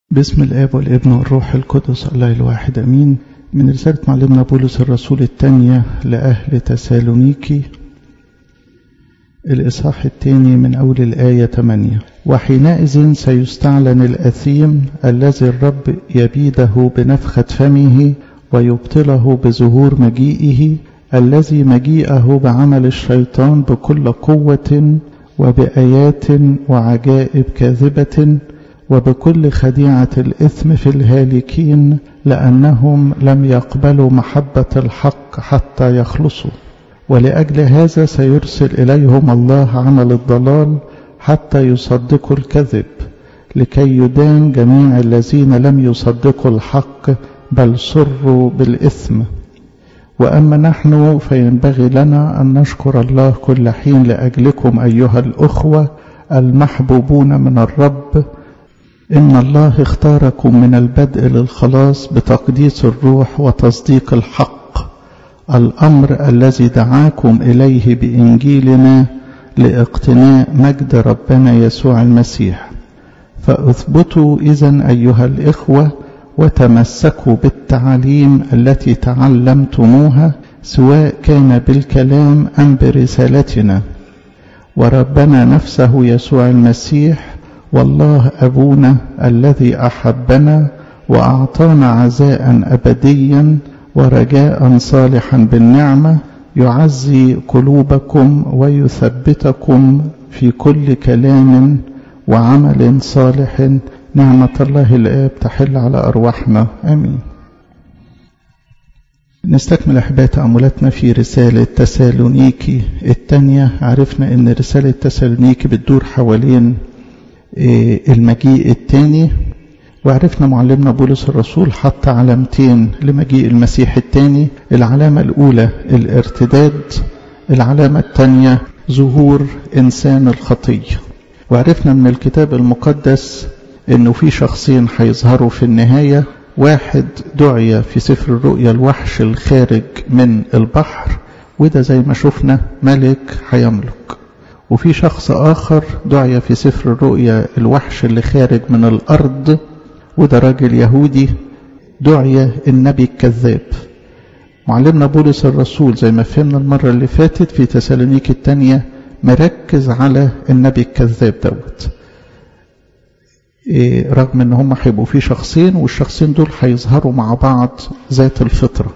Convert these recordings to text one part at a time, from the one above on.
باسم الآب والابن والروح القدس الله الواحد أمين من رسالة معلمنا بولس الرسول الثانية لأهل تسالونيكي الإصحاح الثاني من أول الآية 8 وحينئذ سيستعلن الأثيم الذي الرب يبيده بنفخة فمه ويبطله بظهور مجيئه الذي مجيئه بعمل الشيطان بكل قوة وبآيات وعجائب كاذبة وبكل خديعة الإثم في الهالكين لأنهم لم يقبلوا محبة الحق حتى يخلصوا ولأجل هذا سيرسل إليهم الله عمل الضلال حتى يصدقوا الكذب لكي يدان جميع الذين لم يصدقوا الحق بل سروا بالإثم وأما نحن فينبغي لنا أن نشكر الله كل حين لأجلكم أيها الأخوة المحبوبون من الرب إن الله اختاركم من البدء للخلاص بتقديس الروح وتصديق الحق الأمر الذي دعاكم إليه بإنجيلنا لاقتناء مجد ربنا يسوع المسيح فاثبتوا إذا أيها الإخوة وتمسكوا بالتعاليم التي تعلمتموها سواء كان بالكلام أم برسالتنا وربنا نفسه يسوع المسيح والله أبونا الذي أحبنا وأعطانا عزاء أبديا ورجاء صالحا بالنعمة يعزي قلوبكم ويثبتكم في كل كلام وعمل صالح نعمة الله الآب تحل على أرواحنا آمين نستكمل أحباء تأملاتنا في رسالة تسالونيكي الثانية عرفنا أن رسالة تسالونيكي بتدور حوالين المجيء الثاني وعرفنا معلمنا بولس الرسول حط علامتين لمجيء المسيح الثاني العلامة الأولى الارتداد العلامة الثانية ظهور إنسان الخطية وعرفنا من الكتاب المقدس انه في شخصين هيظهروا في النهاية واحد دعي في سفر الرؤيا الوحش الخارج من البحر وده زي ما شفنا ملك هيملك وفي شخص آخر دعي في سفر الرؤيا الوحش اللي خارج من الأرض وده راجل يهودي دعي النبي الكذاب معلمنا بولس الرسول زي ما فهمنا المرة اللي فاتت في تسالونيك الثانية مركز على النبي الكذاب دوت إيه رغم ان هم هيبقوا في شخصين والشخصين دول هيظهروا مع بعض ذات الفطره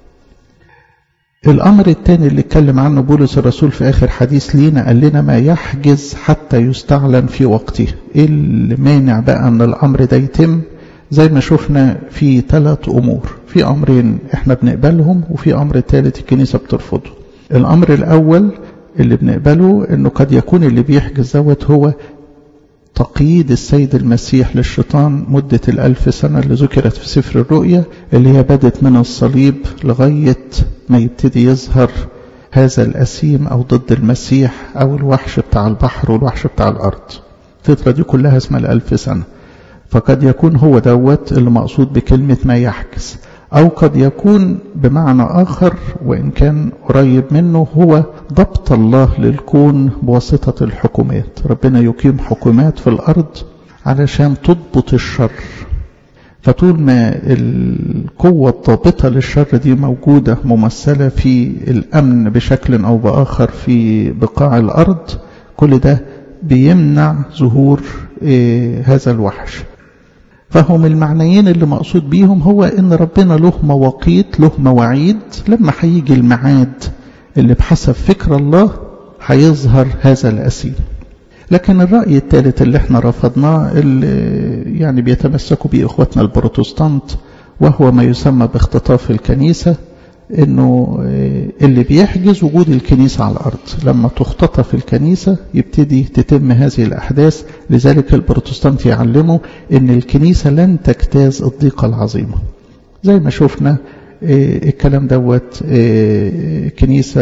الأمر الثاني اللي اتكلم عنه بولس الرسول في آخر حديث لينا قال لنا ما يحجز حتى يستعلن في وقته إيه اللي مانع بقى أن الأمر ده يتم زي ما شفنا في ثلاث أمور في أمرين إحنا بنقبلهم وفي أمر ثالث الكنيسة بترفضه الأمر الأول اللي بنقبله أنه قد يكون اللي بيحجز دوت هو تقييد السيد المسيح للشيطان مدة الألف سنة اللي ذكرت في سفر الرؤيا اللي هي بدت من الصليب لغاية ما يبتدي يظهر هذا الأسيم أو ضد المسيح أو الوحش بتاع البحر والوحش بتاع الأرض الفترة دي كلها اسمها الألف سنة فقد يكون هو دوت اللي مقصود بكلمة ما يحجز أو قد يكون بمعنى آخر وإن كان قريب منه هو ضبط الله للكون بواسطة الحكومات ربنا يقيم حكومات في الأرض علشان تضبط الشر فطول ما القوة الضابطة للشر دي موجودة ممثلة في الأمن بشكل أو بآخر في بقاع الأرض كل ده بيمنع ظهور هذا الوحش فهم المعنيين اللي مقصود بيهم هو ان ربنا له مواقيت له مواعيد لما هيجي الميعاد اللي بحسب فكر الله هيظهر هذا الأسير لكن الرأي الثالث اللي احنا رفضناه اللي يعني بيتمسكوا به اخواتنا البروتستانت وهو ما يسمى باختطاف الكنيسة انه اللي بيحجز وجود الكنيسة على الارض لما تختطف الكنيسة يبتدي تتم هذه الاحداث لذلك البروتستانت يعلموا ان الكنيسة لن تجتاز الضيقة العظيمة زي ما شفنا الكلام دوت الكنيسة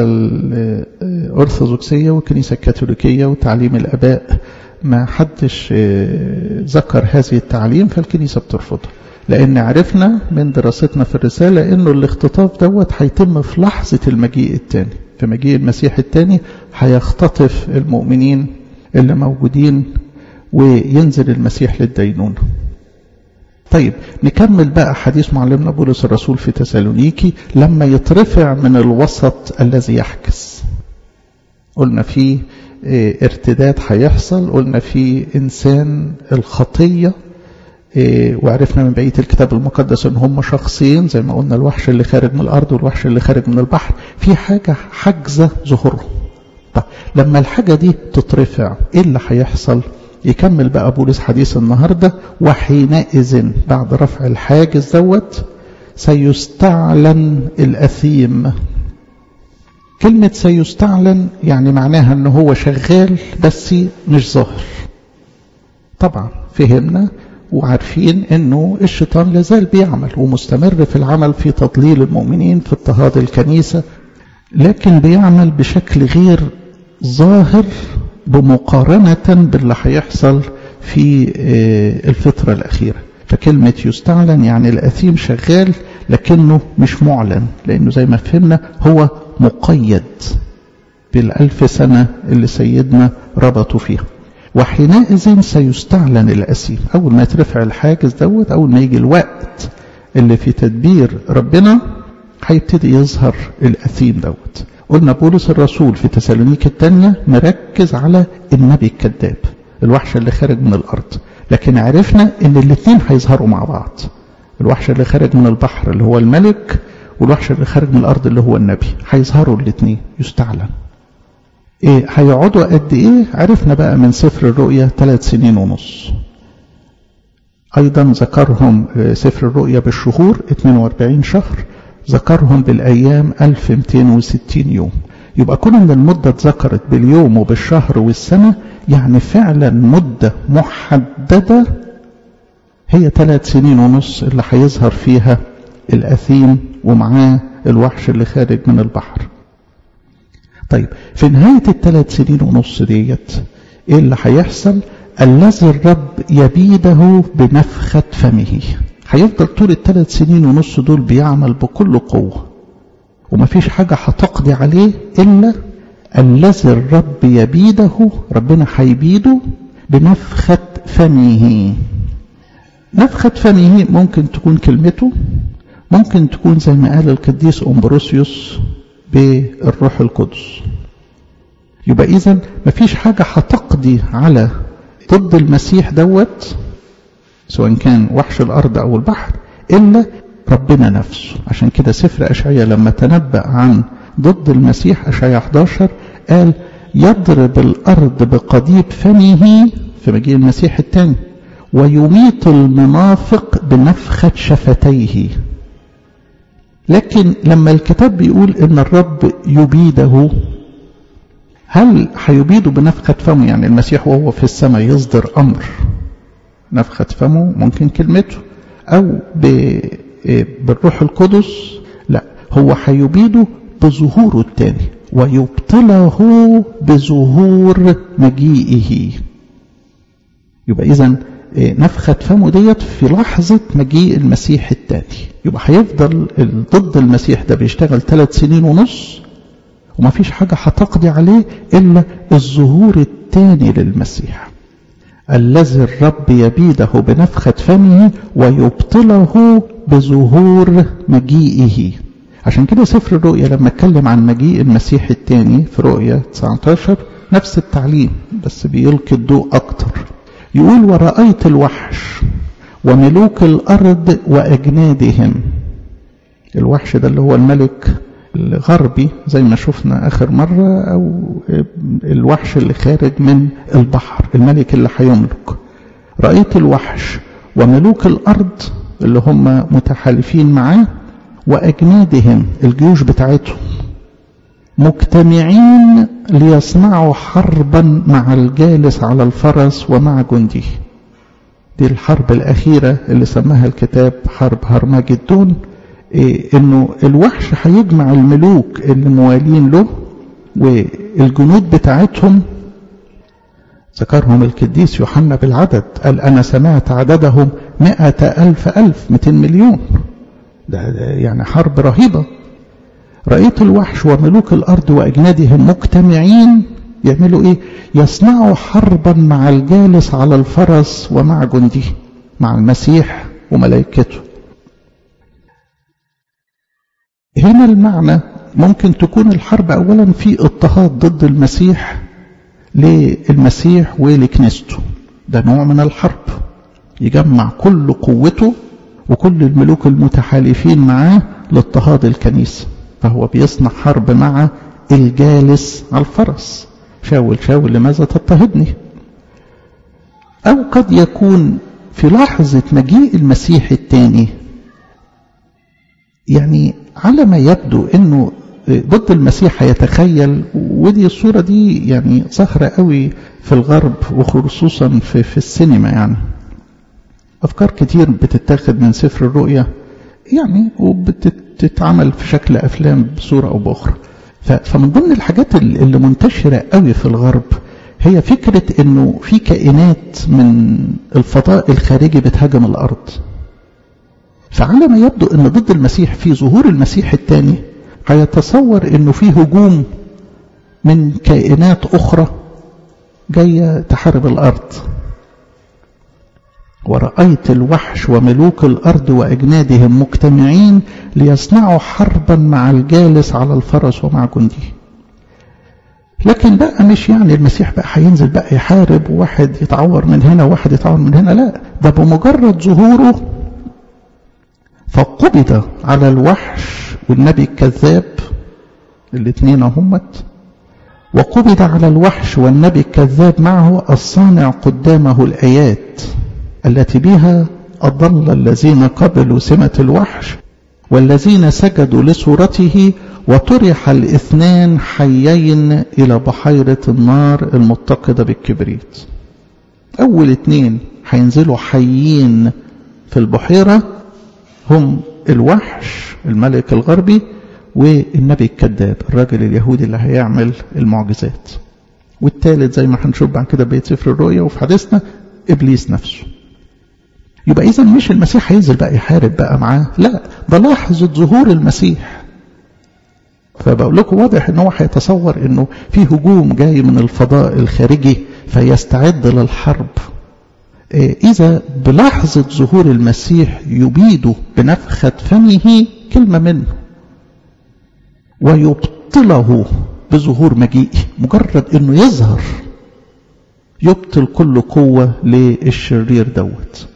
الأرثوذكسية والكنيسة الكاثوليكية وتعليم الآباء ما حدش ذكر هذه التعليم فالكنيسة بترفضها لأن عرفنا من دراستنا في الرسالة أنه الاختطاف دوت هيتم في لحظة المجيء الثاني في مجيء المسيح الثاني هيختطف المؤمنين اللي موجودين وينزل المسيح للدينونة طيب نكمل بقى حديث معلمنا بولس الرسول في تسالونيكي لما يترفع من الوسط الذي يحجز قلنا في ارتداد هيحصل قلنا في إنسان الخطية وعرفنا من بقية الكتاب المقدس ان هم شخصين زي ما قلنا الوحش اللي خارج من الأرض والوحش اللي خارج من البحر في حاجة حاجزة ظهورهم طب لما الحاجة دي تترفع ايه اللي هيحصل يكمل بقى بولس حديث النهاردة وحينئذ بعد رفع الحاجز دوت سيستعلن الأثيم كلمة سيستعلن يعني معناها ان هو شغال بس مش ظاهر طبعا فهمنا وعارفين انه الشيطان لازال بيعمل ومستمر في العمل في تضليل المؤمنين في اضطهاد الكنيسة لكن بيعمل بشكل غير ظاهر بمقارنة باللي هيحصل في الفترة الأخيرة فكلمة يستعلن يعني الأثيم شغال لكنه مش معلن لأنه زي ما فهمنا هو مقيد بالألف سنة اللي سيدنا ربطوا فيها وحينئذ سيستعلن الأسيم أول ما يترفع الحاجز دوت أول ما يجي الوقت اللي في تدبير ربنا هيبتدي يظهر الأثيم دوت قلنا بولس الرسول في تسالونيك الثانية مركز على النبي الكذاب الوحش اللي خارج من الأرض لكن عرفنا ان الاثنين هيظهروا مع بعض الوحش اللي خارج من البحر اللي هو الملك والوحش اللي خارج من الأرض اللي هو النبي هيظهروا الاثنين يستعلن إيه هيقعدوا قد إيه عرفنا بقى من سفر الرؤيا ثلاث سنين ونص أيضا ذكرهم سفر الرؤيا بالشهور 42 شهر ذكرهم بالأيام 1260 يوم يبقى كل من المدة اتذكرت باليوم وبالشهر والسنة يعني فعلا مدة محددة هي ثلاث سنين ونص اللي هيظهر فيها الأثيم ومعاه الوحش اللي خارج من البحر طيب في نهاية الثلاث سنين ونص ديت ايه اللي هيحصل الذي الرب يبيده بنفخة فمه هيفضل طول الثلاث سنين ونص دول بيعمل بكل قوة ومفيش حاجة هتقضي عليه إلا الذي الرب يبيده ربنا هيبيده بنفخة فمه نفخة فمه ممكن تكون كلمته ممكن تكون زي ما قال القديس أمبروسيوس بالروح القدس يبقى إذا مفيش حاجة هتقضي على ضد المسيح دوت سواء كان وحش الأرض أو البحر إلا ربنا نفسه عشان كده سفر أشعية لما تنبأ عن ضد المسيح أشعية 11 قال يضرب الأرض بقضيب فمه في مجيء المسيح الثاني ويميت المنافق بنفخة شفتيه لكن لما الكتاب بيقول ان الرب يبيده هل هيبيده بنفخة فمه يعني المسيح وهو في السماء يصدر أمر نفخة فمه ممكن كلمته أو بالروح القدس لا هو هيبيده بظهوره الثاني ويبطله بظهور مجيئه يبقى إذا نفخة فمه ديت في لحظة مجيء المسيح الثاني يبقى هيفضل ضد المسيح ده بيشتغل ثلاث سنين ونص وما فيش حاجة هتقضي عليه إلا الظهور الثاني للمسيح الذي الرب يبيده بنفخة فمه ويبطله بظهور مجيئه عشان كده سفر الرؤيا لما اتكلم عن مجيء المسيح الثاني في رؤيا 19 نفس التعليم بس بيلقي الضوء أكتر يقول ورأيت الوحش وملوك الأرض وأجنادهم الوحش ده اللي هو الملك الغربي زي ما شفنا آخر مرة أو الوحش اللي خارج من البحر الملك اللي هيملك رأيت الوحش وملوك الأرض اللي هم متحالفين معاه وأجنادهم الجيوش بتاعتهم مجتمعين ليصنعوا حربا مع الجالس على الفرس ومع جنده دي الحرب الأخيرة اللي سماها الكتاب حرب هرمجدون إيه انه الوحش هيجمع الملوك اللي موالين له والجنود بتاعتهم ذكرهم القديس يوحنا بالعدد قال أنا سمعت عددهم مئة ألف ألف مئتين مليون ده, ده يعني حرب رهيبة رأيت الوحش وملوك الأرض وأجنادهم مجتمعين يعملوا إيه يصنعوا حربا مع الجالس على الفرس ومع جنده مع المسيح وملائكته هنا المعنى ممكن تكون الحرب أولا في اضطهاد ضد المسيح للمسيح ولكنيسته ده نوع من الحرب يجمع كل قوته وكل الملوك المتحالفين معاه لاضطهاد الكنيسة فهو بيصنع حرب مع الجالس على الفرس شاول شاول لماذا تضطهدني أو قد يكون في لحظة مجيء المسيح الثاني يعني على ما يبدو انه ضد المسيح هيتخيل ودي الصورة دي يعني ظاهرة قوي في الغرب وخصوصا في, في السينما يعني أفكار كتير بتتاخد من سفر الرؤيا يعني وبتتعمل في شكل أفلام بصورة أو بأخرى فمن ضمن الحاجات اللي منتشرة قوي في الغرب هي فكرة انه في كائنات من الفضاء الخارجي بتهاجم الارض فعلى ما يبدو ان ضد المسيح في ظهور المسيح الثاني هيتصور انه في هجوم من كائنات اخرى جاية تحارب الارض ورأيت الوحش وملوك الأرض وأجنادهم مجتمعين ليصنعوا حربا مع الجالس على الفرس ومع جنديه لكن بقى مش يعني المسيح بقى هينزل بقى يحارب وواحد يتعور من هنا وواحد يتعور من هنا لا ده بمجرد ظهوره فقبض على الوحش والنبي الكذاب الاثنين همت وقبض على الوحش والنبي الكذاب معه الصانع قدامه الآيات التي بها أضل الذين قبلوا سمة الوحش والذين سجدوا لصورته وطرح الاثنان حيين إلى بحيرة النار المتقدة بالكبريت أول اثنين هينزلوا حيين في البحيرة هم الوحش الملك الغربي والنبي الكذاب الراجل اليهودي اللي هيعمل المعجزات والثالث زي ما هنشوف بعد كده بيت سفر الرؤيا وفي حديثنا إبليس نفسه يبقى إذا مش المسيح هينزل بقى يحارب بقى معاه لا ده لحظة ظهور المسيح فبقول لكم واضح ان هو هيتصور انه في هجوم جاي من الفضاء الخارجي فيستعد للحرب اذا بلحظة ظهور المسيح يبيد بنفخة فمه كلمة منه ويبطله بظهور مجيئه مجرد انه يظهر يبطل كل قوة للشرير دوت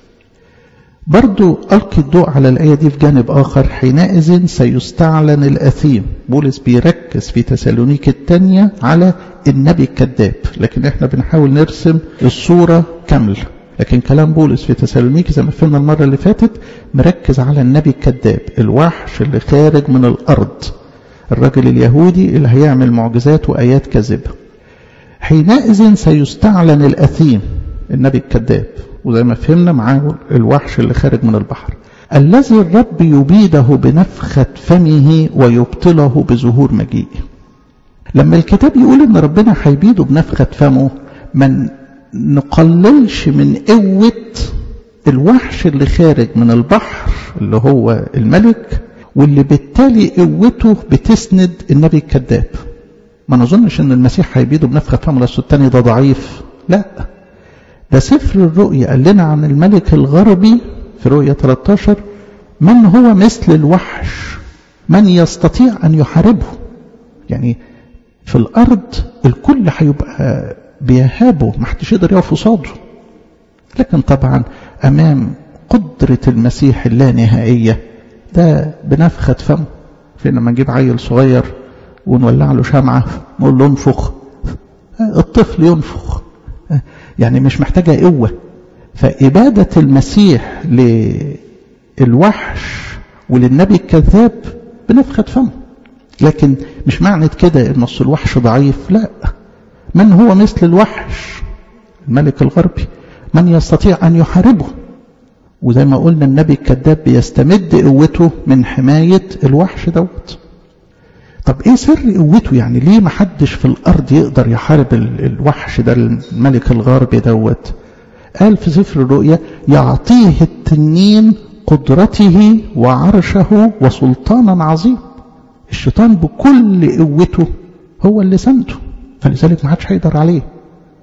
برضو ألقي الضوء على الآية دي في جانب آخر حينئذ سيستعلن الأثيم بولس بيركز في تسالونيك الثانية على النبي الكذاب لكن احنا بنحاول نرسم الصورة كاملة لكن كلام بولس في تسالونيك زي ما فهمنا المرة اللي فاتت مركز على النبي الكذاب الوحش اللي خارج من الأرض الرجل اليهودي اللي هيعمل معجزات وآيات كاذبة حينئذ سيستعلن الأثيم النبي الكذاب وزي ما فهمنا معاه الوحش اللي خارج من البحر الذي الرب يبيده بنفخة فمه ويبطله بظهور مجيئه لما الكتاب يقول ان ربنا هيبيده بنفخة فمه ما نقللش من قوة الوحش اللي خارج من البحر اللي هو الملك واللي بالتالي قوته بتسند النبي الكذاب ما نظنش ان المسيح هيبيده بنفخة فمه لأصل التاني ده ضعيف لا ده سفر الرؤيا قال لنا عن الملك الغربي في رؤيا 13 من هو مثل الوحش من يستطيع أن يحاربه يعني في الأرض الكل هيبقى بيهابه ما حدش يقدر يقف قصاده لكن طبعا أمام قدرة المسيح اللانهائية ده بنفخة فم فين لما نجيب عيل صغير ونولع له شمعة نقول له انفخ الطفل ينفخ يعني مش محتاجة قوة فإبادة المسيح للوحش وللنبي الكذاب بنفخة فمه لكن مش معنى كده ان اصل الوحش ضعيف لا من هو مثل الوحش الملك الغربي من يستطيع ان يحاربه وزي ما قلنا النبي الكذاب بيستمد قوته من حماية الوحش دوت طب ايه سر قوته يعني ليه ما حدش في الارض يقدر يحارب الوحش ده الملك الغربي دوت قال في سفر الرؤيا يعطيه التنين قدرته وعرشه وسلطانا عظيم الشيطان بكل قوته هو اللي سنده فلذلك ما حدش هيقدر عليه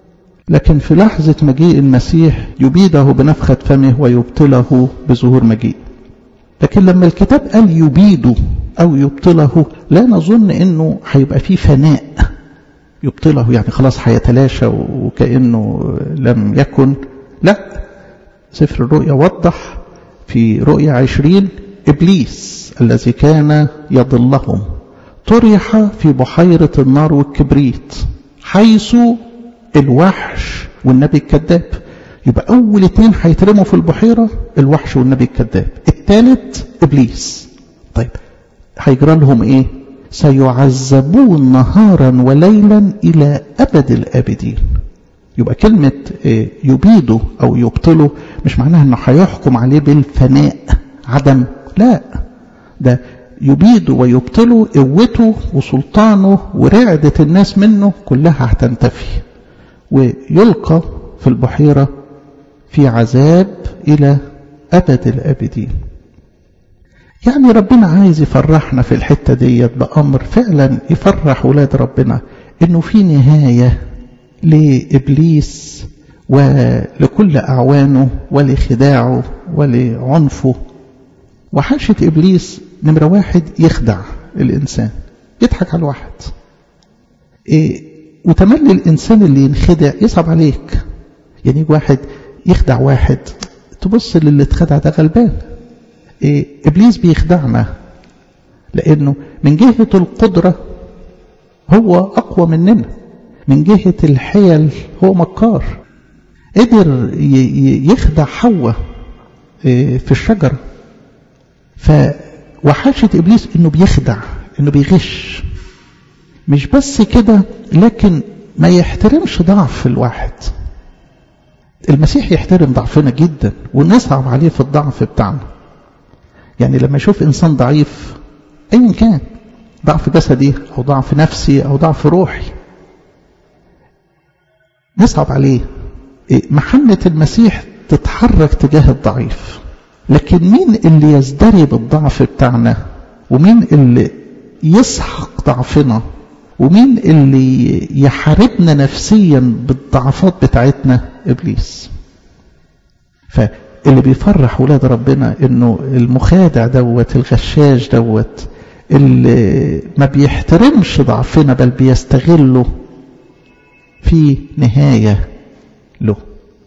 لكن في لحظة مجيء المسيح يبيده بنفخة فمه ويبطله بظهور مجيء لكن لما الكتاب قال يبيده أو يبطله لا نظن أنه هيبقى فيه فناء يبطله يعني خلاص هيتلاشى وكأنه لم يكن لا سفر الرؤيا وضح في رؤيا عشرين إبليس الذي كان يضلهم طرح في بحيرة النار والكبريت حيث الوحش والنبي الكذاب يبقى أول اتنين هيترموا في البحيرة الوحش والنبي الكذاب الثالث إبليس طيب هيجرى لهم إيه سيعذبون نهارا وليلا إلى أبد الآبدين يبقى كلمة يبيده أو يبطله مش معناها أنه هيحكم عليه بالفناء عدم لا ده يبيده ويبطله قوته وسلطانه ورعدة الناس منه كلها هتنتفي ويلقى في البحيرة في عذاب إلى أبد الآبدين يعني ربنا عايز يفرحنا في الحتة ديت بأمر فعلا يفرح ولاد ربنا إنه في نهاية لإبليس ولكل أعوانه ولخداعه ولعنفه وحاشة إبليس نمرة واحد يخدع الإنسان يضحك على الواحد إيه وتملي الإنسان اللي ينخدع يصعب عليك يعني يجي واحد يخدع واحد تبص للي اتخدع ده غلبان إيه إبليس بيخدعنا لأنه من جهة القدرة هو أقوى مننا من جهة الحيل هو مكار قدر يخدع حواء في الشجرة فوحاشة إبليس إنه بيخدع إنه بيغش مش بس كده لكن ما يحترمش ضعف الواحد المسيح يحترم ضعفنا جدا ونصعب عليه في الضعف بتاعنا يعني لما يشوف إنسان ضعيف أيا كان ضعف جسدي أو ضعف نفسي أو ضعف روحي نصعب عليه محنة المسيح تتحرك تجاه الضعيف لكن مين اللي يزدري بالضعف بتاعنا ومين اللي يسحق ضعفنا ومين اللي يحاربنا نفسيا بالضعفات بتاعتنا إبليس فاللي بيفرح ولاد ربنا انه المخادع دوت الغشاش دوت اللي ما بيحترمش ضعفنا بل بيستغله في نهاية له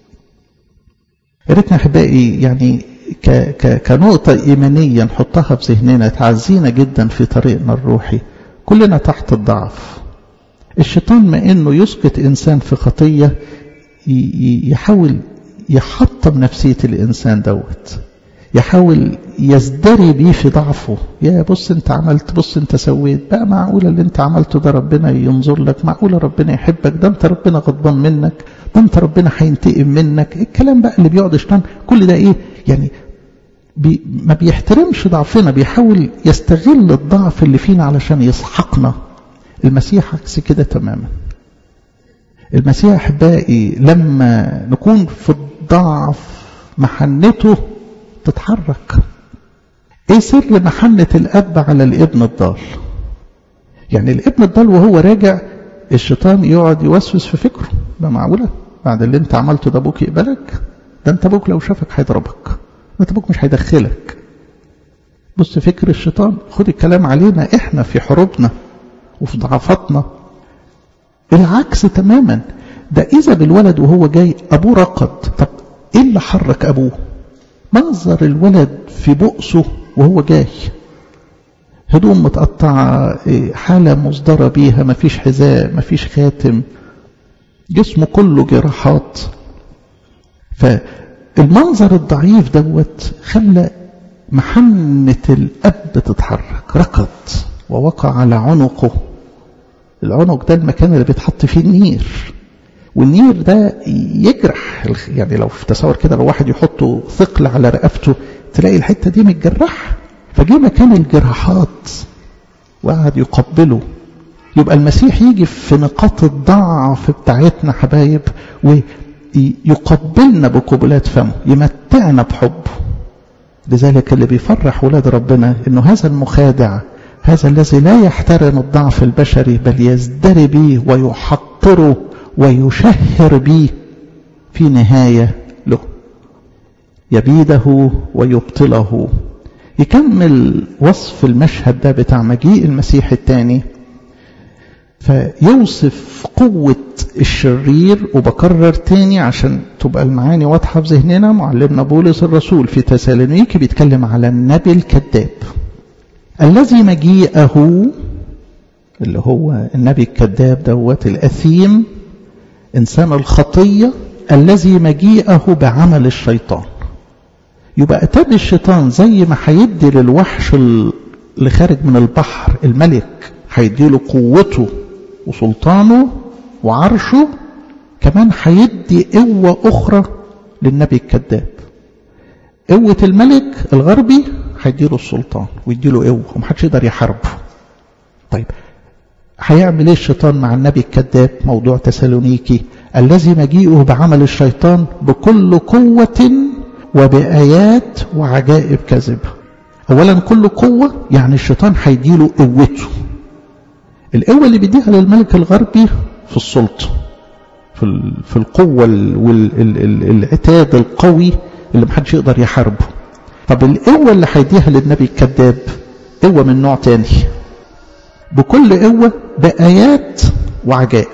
ريتنا أحبائي يعني ك ك كنقطة إيمانية نحطها في ذهننا تعزينا جدا في طريقنا الروحي كلنا تحت الضعف الشيطان ما إنه يسقط إنسان في خطية يحاول يحطم نفسية الإنسان دوت يحاول يزدري بيه في ضعفه يا بص انت عملت بص انت سويت بقى معقولة اللي انت عملته ده ربنا ينظر لك معقولة ربنا يحبك ده انت ربنا غضبان منك ده انت ربنا هينتقم منك الكلام بقى اللي بيقعد يشتغل كل ده ايه يعني بي ما بيحترمش ضعفنا بيحاول يستغل الضعف اللي فينا علشان يسحقنا المسيح عكس كده تماما المسيح احبائي لما نكون في الضعف محنته تتحرك ايه سر محنة الاب على الابن الضال يعني الابن الضال وهو راجع الشيطان يقعد يوسوس في فكره ده معقولة بعد اللي انت عملته ده ابوك يقبلك ده انت ابوك لو شافك هيضربك ده ابوك مش هيدخلك بص فكر الشيطان خد الكلام علينا احنا في حروبنا وفي ضعفاتنا العكس تماما ده اذا بالولد وهو جاي ابوه رقد طب ايه اللي حرك ابوه منظر الولد في بؤسه وهو جاي هدوم متقطعة حالة مصدرة بيها مفيش حذاء مفيش خاتم جسمه كله جراحات فالمنظر الضعيف دوت خلى محنة الأب تتحرك ركض ووقع على عنقه العنق ده المكان اللي بيتحط فيه النير والنير ده يجرح يعني لو في تصور كده لو واحد يحطه ثقل على رقبته تلاقي الحتة دي متجرحة فجه مكان الجراحات وقعد يقبله يبقى المسيح يجي في نقاط الضعف بتاعتنا حبايب ويقبلنا بقبلات فمه يمتعنا بحبه لذلك اللي بيفرح ولاد ربنا انه هذا المخادع هذا الذي لا يحترم الضعف البشري بل يزدري به ويحقره ويشهر به في نهاية له يبيده ويبطله يكمل وصف المشهد ده بتاع مجيء المسيح الثاني فيوصف قوة الشرير وبكرر تاني عشان تبقى المعاني واضحة في ذهننا معلمنا بولس الرسول في تسالونيكي بيتكلم على النبي الكذاب الذي مجيئه اللي هو النبي الكذاب دوت الأثيم إنسان الخطية الذي مجيئه بعمل الشيطان يبقى أتاب الشيطان زي ما هيدي للوحش اللي خارج من البحر الملك هيدي له قوته وسلطانه وعرشه كمان هيدي قوة أخرى للنبي الكذاب قوة الملك الغربي هيديله السلطان ويديله قوة ومحدش يقدر يحاربه طيب هيعمل ايه الشيطان مع النبي الكذاب موضوع تسالونيكي الذي مجيئه بعمل الشيطان بكل قوة وبآيات وعجائب كذبة أولا كل قوة يعني الشيطان هيديله قوته القوة اللي بيديها للملك الغربي في السلطة في في القوة والعتاد القوي اللي محدش يقدر يحاربه طب القوة اللي هيديها للنبي الكذاب قوة من نوع تاني بكل قوة بآيات وعجائب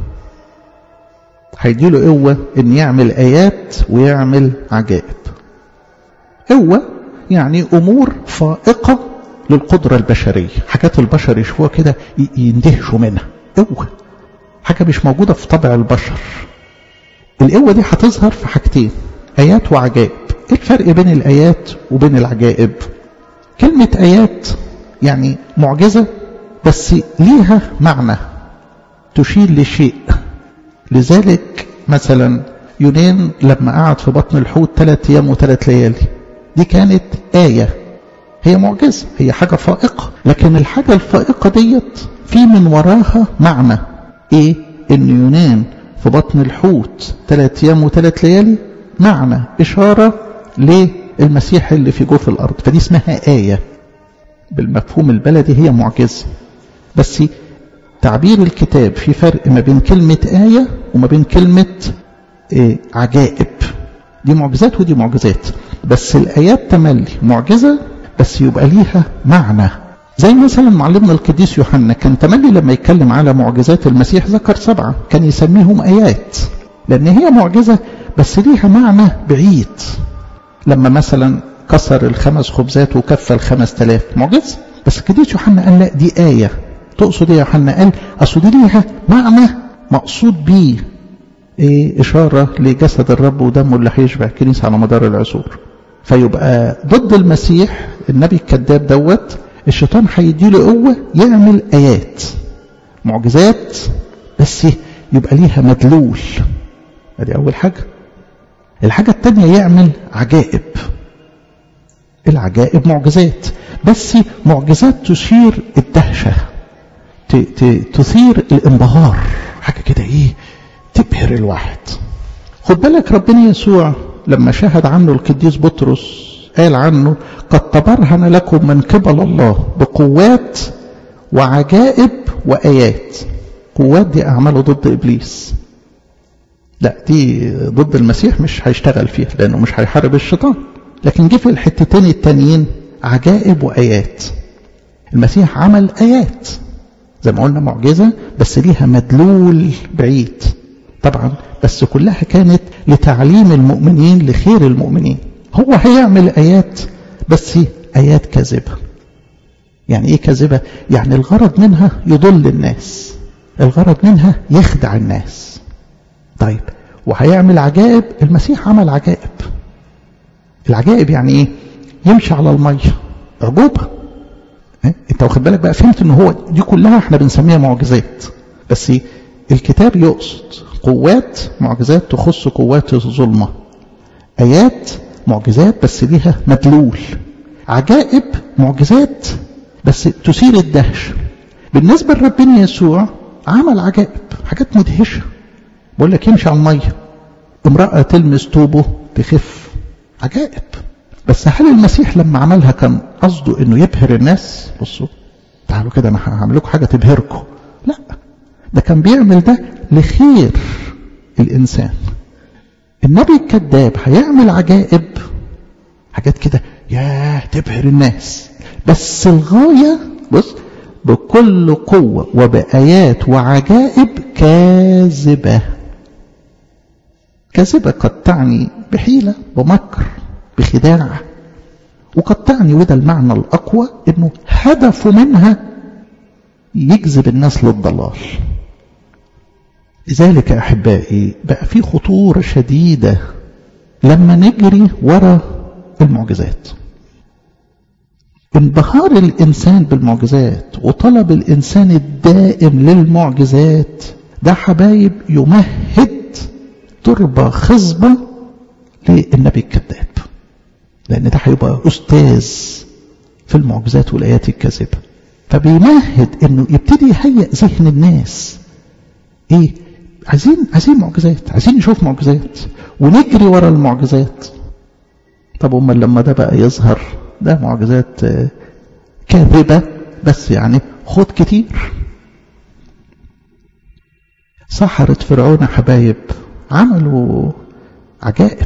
هيديله قوة ان يعمل آيات ويعمل عجائب قوة يعني أمور فائقة للقدرة البشرية حاجات البشر يشوفوها كده يندهشوا منها قوة حاجة مش موجودة في طبع البشر القوة دي هتظهر في حاجتين آيات وعجائب ايه الفرق بين الآيات وبين العجائب كلمة آيات يعني معجزة بس ليها معنى تشير لشيء لذلك مثلا يونان لما قعد في بطن الحوت ثلاث أيام وثلاث ليالي دي كانت آية هي معجزة هي حاجة فائقة لكن الحاجة الفائقة ديت في من وراها معنى ايه ان يونان في بطن الحوت ثلاث ايام وثلاث ليالي معنى اشارة للمسيح اللي في جوف الارض فدي اسمها آية بالمفهوم البلدي هي معجزة بس تعبير الكتاب في فرق ما بين كلمة آية وما بين كلمة إيه عجائب دي معجزات ودي معجزات بس الآيات تملي معجزة بس يبقى ليها معنى زي مثلا معلمنا القديس يوحنا كان تملي لما يتكلم على معجزات المسيح ذكر سبعة كان يسميهم آيات لأن هي معجزة بس ليها معنى بعيد لما مثلا كسر الخمس خبزات وكفى الخمس تلاف معجزة بس القديس يوحنا قال لا دي آية تقصد ايه يا يوحنا قال أصل دي ليها معنى مقصود بيه إيه إشارة لجسد الرب ودمه اللي هيشبع الكنيسة على مدار العصور فيبقى ضد المسيح النبي الكذاب دوت الشيطان هيديله قوة يعمل آيات معجزات بس يبقى ليها مدلول ادي أول حاجة الحاجة التانية يعمل عجائب العجائب معجزات بس معجزات تثير الدهشة تثير الانبهار حاجة كده ايه تبهر الواحد خد بالك ربنا يسوع لما شهد عنه القديس بطرس قال عنه قد تبرهن لكم من قبل الله بقوات وعجائب وآيات قوات دي أعماله ضد إبليس لا دي ضد المسيح مش هيشتغل فيها لأنه مش هيحارب الشيطان لكن جه في الحتتين التانيين عجائب وآيات المسيح عمل آيات زي ما قلنا معجزة بس ليها مدلول بعيد طبعا بس كلها كانت لتعليم المؤمنين لخير المؤمنين هو هيعمل آيات بس آيات كاذبة يعني إيه كاذبة؟ يعني الغرض منها يضل الناس الغرض منها يخدع الناس طيب وهيعمل عجائب المسيح عمل عجائب العجائب يعني إيه؟ يمشي على المية عجوبة انت واخد بالك بقى فهمت ان هو دي كلها احنا بنسميها معجزات بس الكتاب يقصد قوات معجزات تخص قوات الظلمة آيات معجزات بس ليها مدلول عجائب معجزات بس تثير الدهش بالنسبة لربنا يسوع عمل عجائب حاجات مدهشة بقول لك يمشي على المية امرأة تلمس توبه تخف عجائب بس هل المسيح لما عملها كان قصده انه يبهر الناس بصوا تعالوا كده انا هعمل لكم حاجه تبهركم لا ده كان بيعمل ده لخير الإنسان النبي الكذاب هيعمل عجائب حاجات كده ياه تبهر الناس بس الغاية بص بكل قوة وبآيات وعجائب كاذبة كاذبة قد تعني بحيلة بمكر بخداع وقد تعني وده المعنى الأقوى إنه هدفه منها يجذب الناس للضلال لذلك أحبائي بقى في خطورة شديدة لما نجري ورا المعجزات انبهار الإنسان بالمعجزات وطلب الإنسان الدائم للمعجزات ده حبايب يمهد تربة خصبة للنبي الكذاب لأن ده هيبقى أستاذ في المعجزات والآيات الكاذبة فبيمهد إنه يبتدي يهيئ ذهن الناس إيه عايزين عايزين معجزات عايزين نشوف معجزات ونجري ورا المعجزات طب امال لما ده بقى يظهر ده معجزات كاذبه بس يعني خد كتير سحرة فرعون حبايب عملوا عجائب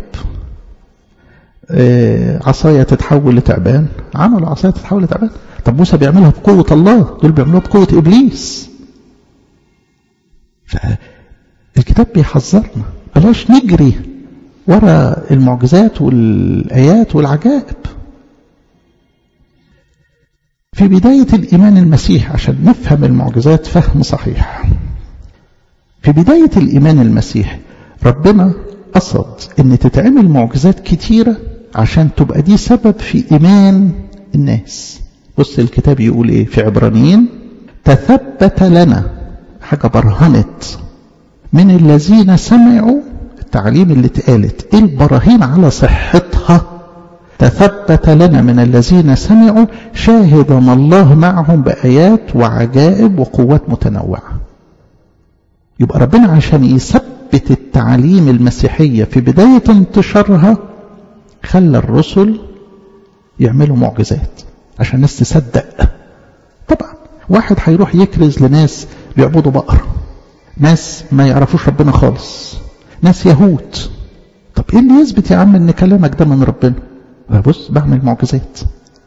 عصاية تتحول لتعبان عملوا عصاية تتحول لتعبان طب موسى بيعملها بقوة الله دول بيعملوها بقوة إبليس فالكتاب بيحذرنا بلاش نجري ورا المعجزات والآيات والعجائب في بداية الإيمان المسيح عشان نفهم المعجزات فهم صحيح في بداية الإيمان المسيح ربنا قصد أن تتعمل معجزات كتيرة عشان تبقى دي سبب في إيمان الناس بص الكتاب يقول إيه في عبرانيين تثبت لنا حاجة برهنت من الذين سمعوا التعليم اللي اتقالت ايه البراهين على صحتها تثبت لنا من الذين سمعوا شاهدا الله معهم بآيات وعجائب وقوات متنوعة يبقى ربنا عشان يثبت التعليم المسيحية في بداية انتشارها خلى الرسل يعملوا معجزات عشان الناس تصدق طبعا واحد هيروح يكرز لناس بيعبدوا بقر ناس ما يعرفوش ربنا خالص ناس يهود طب ايه اللي يثبت يا عم ان كلامك ده من ربنا بص بعمل معجزات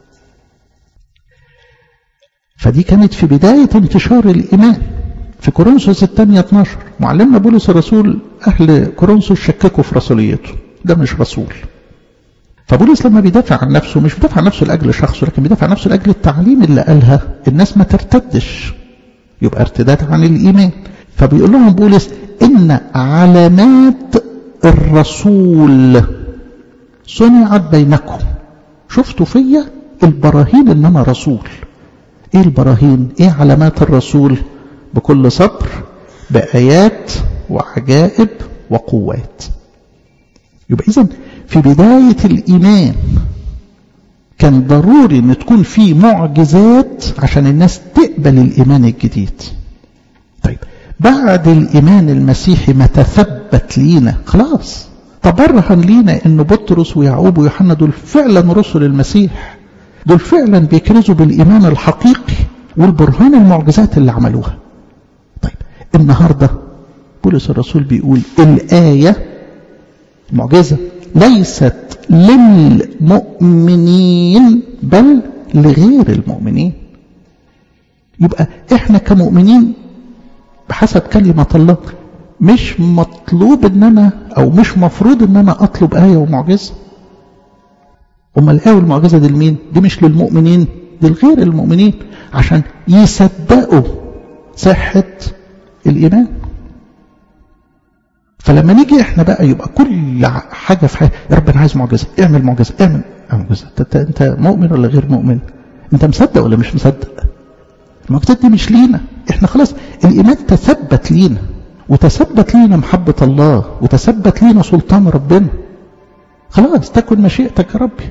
فدي كانت في بداية انتشار الإيمان في كورنثوس الثانية 12 معلمنا بولس الرسول أهل كورنثوس شككوا في رسوليته ده مش رسول فبولس لما بيدافع عن نفسه مش بيدافع عن نفسه لأجل شخصه لكن بيدافع عن نفسه لأجل التعليم اللي قالها الناس ما ترتدش يبقى ارتداد عن الإيمان فبيقول لهم بولس إن علامات الرسول صنعت بينكم شفتوا فيا البراهين ان انا رسول ايه البراهين ايه علامات الرسول بكل صبر بايات وعجائب وقوات يبقى اذا في بدايه الايمان كان ضروري ان تكون في معجزات عشان الناس تقبل الايمان الجديد طيب بعد الايمان المسيحي ما تثبت لينا خلاص تبرهن لينا ان بطرس ويعقوب ويوحنا دول فعلا رسل المسيح دول فعلا بيكرزوا بالايمان الحقيقي والبرهان المعجزات اللي عملوها طيب النهارده بولس الرسول بيقول الايه معجزه ليست للمؤمنين بل لغير المؤمنين يبقى احنا كمؤمنين بحسب كلمه الله مش مطلوب ان انا او مش مفروض ان انا اطلب آية ومعجزة امال الآية والمعجزة دي لمين دي مش للمؤمنين دي لغير المؤمنين عشان يصدقوا صحة الإيمان فلما نيجي احنا بقى يبقى كل حاجة في حياتي يا رب انا عايز معجزة اعمل معجزة اعمل معجزة انت, انت مؤمن ولا غير مؤمن انت مصدق ولا مش مصدق المعجزات دي مش لينا احنا خلاص الايمان تثبت لينا وتثبت لينا محبة الله وتثبت لينا سلطان ربنا خلاص تكن مشيئتك يا ربي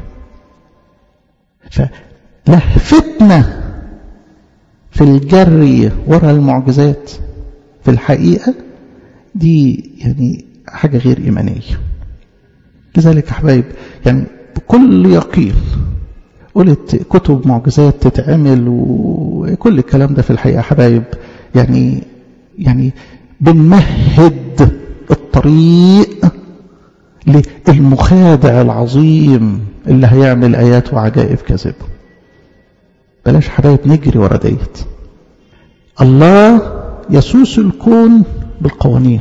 فلهفتنا في الجري ورا المعجزات في الحقيقة دي يعني حاجة غير إيمانية لذلك أحبايب يعني بكل يقين قلت كتب معجزات تتعمل وكل الكلام ده في الحقيقة حبايب يعني يعني بنمهد الطريق للمخادع العظيم اللي هيعمل آيات وعجائب كذبه بلاش حبايب نجري ورا ديت الله يسوس الكون بالقوانين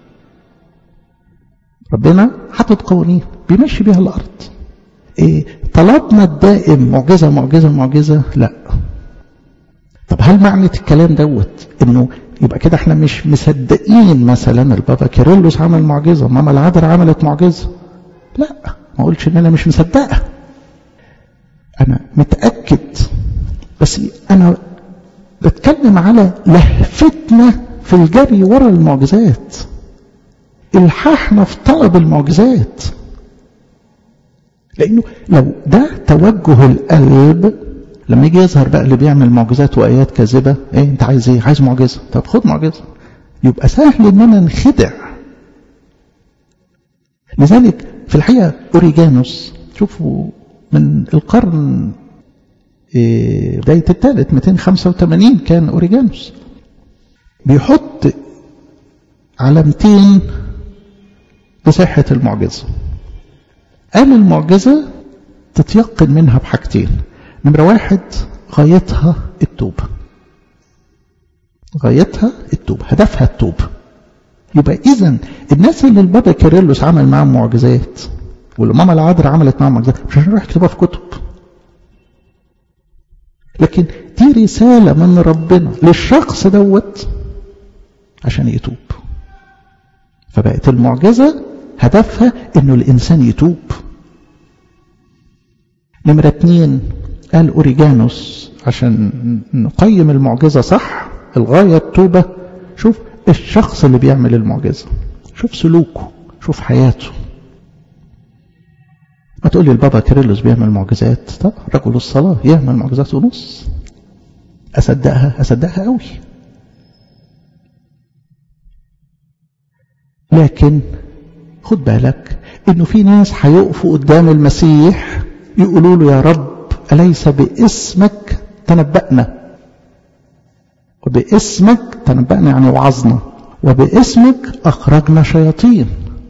ربنا حاطط قوانين بيمشي بيها الارض إيه طلبنا الدائم معجزه معجزه معجزه لا طب هل معنى الكلام دوت انه يبقى كده احنا مش مصدقين مثلا البابا كيرلس عمل معجزه ماما العذراء عملت معجزه لا ما اقولش ان انا مش مصدقه انا متاكد بس انا بتكلم على لهفتنا في الجري ورا المعجزات الحاحنا في طلب المعجزات لانه لو ده توجه القلب لما يجي يظهر بقى اللي بيعمل معجزات وايات كاذبه ايه انت عايز ايه عايز معجزه طب خد معجزه يبقى سهل اننا نخدع لذلك في الحقيقه اوريجانوس شوفوا من القرن بداية الثالث 285 كان أوريجانوس بيحط علامتين بصحة المعجزة قال المعجزة تتيقن منها بحاجتين نمرة واحد غايتها التوبة غايتها التوبة هدفها التوبة يبقى إذا الناس اللي البابا كيرلس عمل معاهم معجزات واللي ماما العذراء عملت معاهم معجزات مش هنروح يكتبوها في كتب لكن دي رسالة من ربنا للشخص دوت عشان يتوب فبقت المعجزة هدفها انه الانسان يتوب نمرة اتنين قال اوريجانوس عشان نقيم المعجزة صح الغاية التوبة شوف الشخص اللي بيعمل المعجزة شوف سلوكه شوف حياته ما تقول لي البابا كيرلس بيعمل معجزات طب رجل الصلاة يعمل معجزات ونص أصدقها أصدقها قوي لكن خد بالك انه في ناس هيقفوا قدام المسيح يقولوا له يا رب أليس باسمك تنبأنا وباسمك تنبأنا يعني وعظنا وباسمك أخرجنا شياطين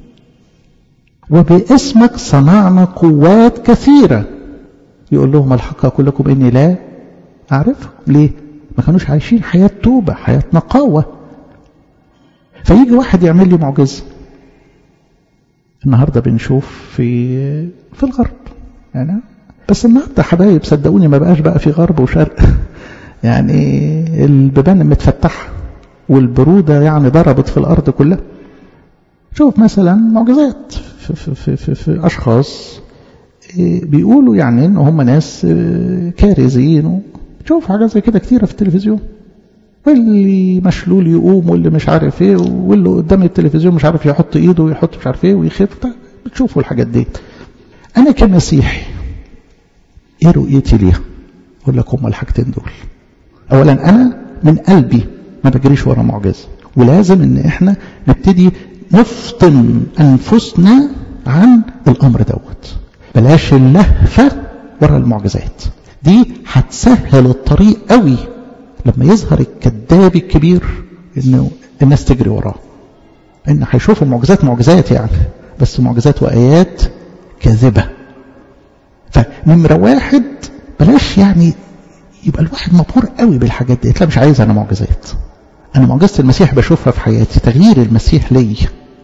وباسمك صنعنا قوات كثيرة يقول لهم الحق أقول لكم إني لا أعرفهم ليه ما كانوش عايشين حياة توبة حياة نقاوة فيجي واحد يعمل لي معجزة النهاردة بنشوف في في الغرب يعني بس النهاردة حبايب صدقوني ما بقاش بقى في غرب وشرق يعني البيبان متفتحة والبرودة يعني ضربت في الأرض كلها شوف مثلا معجزات في, في, في, في, في أشخاص بيقولوا يعني إن هم ناس كارزين شوف حاجات زي كده كتيرة في التلفزيون واللي مشلول يقوم واللي مش عارف ايه واللي قدام التلفزيون مش عارف يحط ايده ويحط مش عارف ايه ويخف بتشوفوا الحاجات دي انا كمسيحي ايه رؤيتي ليها اقول لك هما الحاجتين دول اولا انا من قلبي ما بجريش ورا معجزه ولازم ان احنا نبتدي نفطن انفسنا عن الامر دوت بلاش اللهفه ورا المعجزات دي هتسهل الطريق قوي لما يظهر الكذاب الكبير انه الناس تجري وراه ان هيشوفوا معجزات معجزات يعني بس معجزات وايات كاذبه فنمره واحد بلاش يعني يبقى الواحد مبهور قوي بالحاجات دي لا مش عايز انا معجزات انا معجزه المسيح بشوفها في حياتي تغيير المسيح لي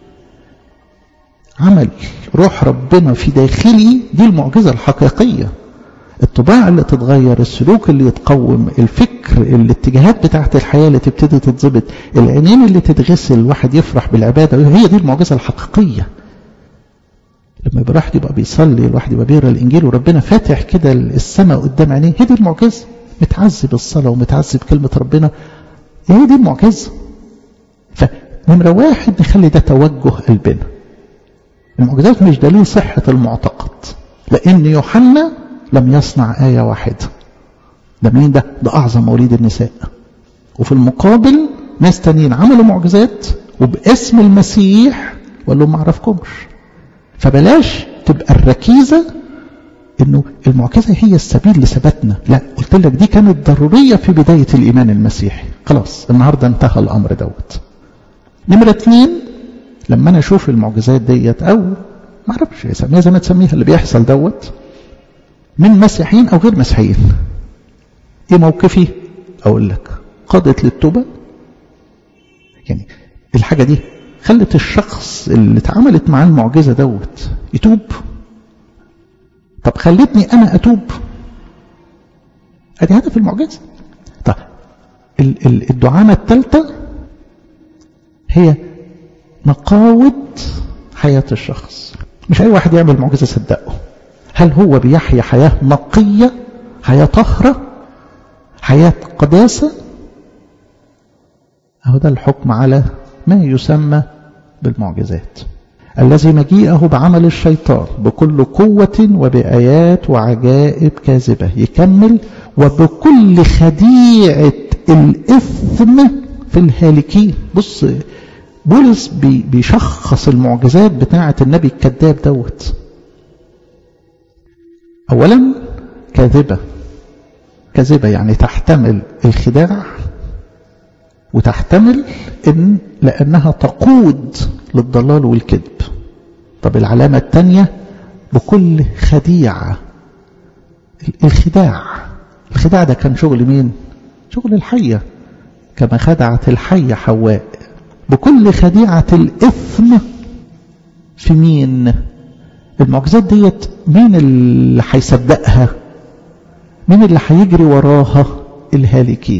عمل روح ربنا في داخلي دي المعجزه الحقيقيه الطباع اللي تتغير السلوك اللي يتقوم الفكر الاتجاهات بتاعت الحياة اللي تبتدي تتظبط العينين اللي تتغسل الواحد يفرح بالعبادة هي دي المعجزة الحقيقية لما يبقى الواحد يبقى بيصلي الواحد يبقى بيقرا الانجيل وربنا فاتح كده السماء قدام عينيه هي دي المعجزه متعذب الصلاه ومتعذب كلمه ربنا هي دي المعجزه فنمره واحد نخلي ده توجه قلبنا المعجزات مش دليل صحه المعتقد لان يوحنا لم يصنع آية واحدة ده مين ده؟ ده أعظم موليد النساء وفي المقابل ناس تانيين عملوا معجزات وباسم المسيح وقال لهم ما اعرفكمش فبلاش تبقى الركيزة انه المعجزة هي السبيل لثباتنا لا قلت لك دي كانت ضرورية في بداية الإيمان المسيحي خلاص النهاردة انتهى الأمر دوت نمرة اتنين لما أنا أشوف المعجزات ديت أو ما أعرفش اسميها زي ما تسميها اللي بيحصل دوت من مسيحيين أو غير مسيحيين إيه موقفي؟ أقول لك قادت للتوبة يعني الحاجة دي خلت الشخص اللي اتعاملت معاه المعجزة دوت يتوب طب خلتني أنا أتوب ادي هدف المعجزة طب الدعامة الثالثة هي نقاوة حياة الشخص مش أي واحد يعمل معجزة صدقه هل هو بيحيا حياة نقية حياة طهرة حياة قداسة أهو ده الحكم على ما يسمى بالمعجزات الذي مجيئه بعمل الشيطان بكل قوة وبآيات وعجائب كاذبة يكمل وبكل خديعة الإثم في الهالكين بص بولس بي بيشخص المعجزات بتاعة النبي الكذاب دوت أولا كاذبة كاذبة يعني تحتمل الخداع وتحتمل إن لأنها تقود للضلال والكذب طب العلامة الثانية بكل خديعة الخداع الخداع ده كان شغل مين شغل الحية كما خدعت الحية حواء بكل خديعة الإثم في مين المعجزات ديت مين اللي هيصدقها مين اللي هيجري وراها الهالكين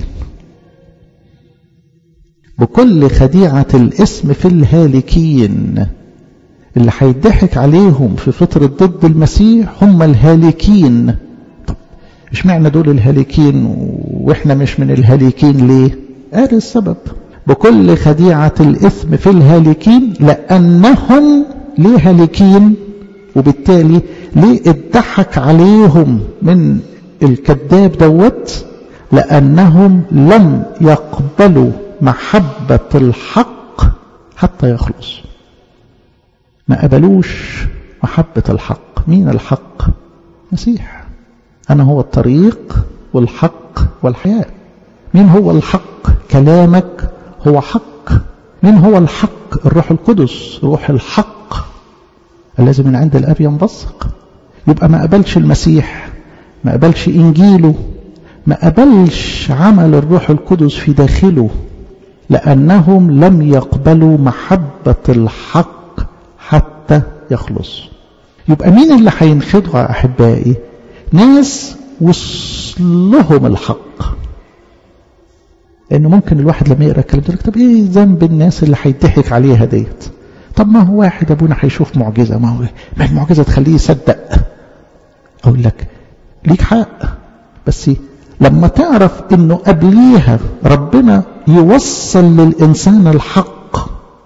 بكل خديعة الاسم في الهالكين اللي هيضحك عليهم في فترة ضد المسيح هم الهالكين طب مش معنى دول الهالكين واحنا مش من الهالكين ليه قال السبب بكل خديعة الإثم في الهالكين لأنهم ليه هالكين وبالتالي ليه اتضحك عليهم من الكذاب دوت لأنهم لم يقبلوا محبة الحق حتى يخلص ما قبلوش محبة الحق مين الحق مسيح أنا هو الطريق والحق والحياة مين هو الحق كلامك هو حق مين هو الحق الروح القدس روح الحق الذي من عند الأب ينبثق يبقى ما قبلش المسيح ما قبلش إنجيله ما قبلش عمل الروح القدس في داخله لأنهم لم يقبلوا محبة الحق حتى يخلص يبقى مين اللي هينخدعوا أحبائي ناس وصلهم الحق لأنه ممكن الواحد لما يقرأ الكلام ده طب إيه ذنب الناس اللي هيضحك عليها ديت طب ما هو واحد أبونا هيشوف معجزة ما هو ما المعجزة تخليه يصدق أقول لك ليك حق بس لما تعرف انه قبليها ربنا يوصل للإنسان الحق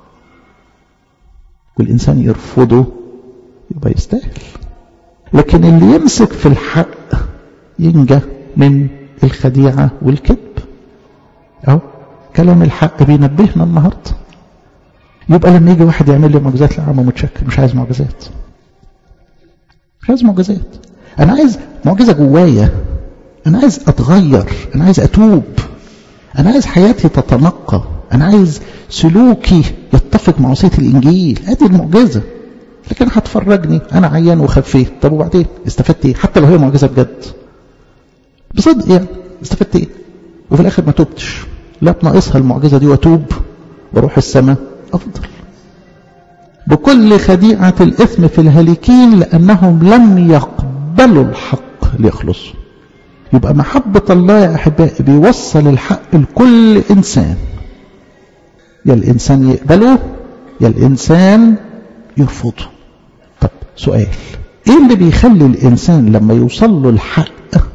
والإنسان يرفضه يبقى يستاهل لكن اللي يمسك في الحق ينجى من الخديعة والكذب أهو كلام الحق بينبهنا النهاردة يبقى لما يجي واحد يعمل لي معجزات لا عم متشكر مش عايز معجزات مش عايز معجزات أنا عايز معجزة جوايا أنا عايز أتغير أنا عايز أتوب أنا عايز حياتي تتنقى أنا عايز سلوكي يتفق مع وصية الإنجيل هذه المعجزة لكن هتفرجني أنا عيان وخفيت طب وبعدين استفدت إيه حتى لو هي معجزة بجد بصدق يعني استفدت إيه وفي الآخر ما توبتش لا بناقصها المعجزة دي وأتوب وأروح السماء أفضل بكل خديعة الإثم في الهالكين لأنهم لم يقبلوا الحق ليخلصوا يبقى محبة الله يا أحبائي بيوصل الحق لكل إنسان يا الإنسان يقبله يا الإنسان يرفضه طب سؤال إيه اللي بيخلي الإنسان لما يوصل له الحق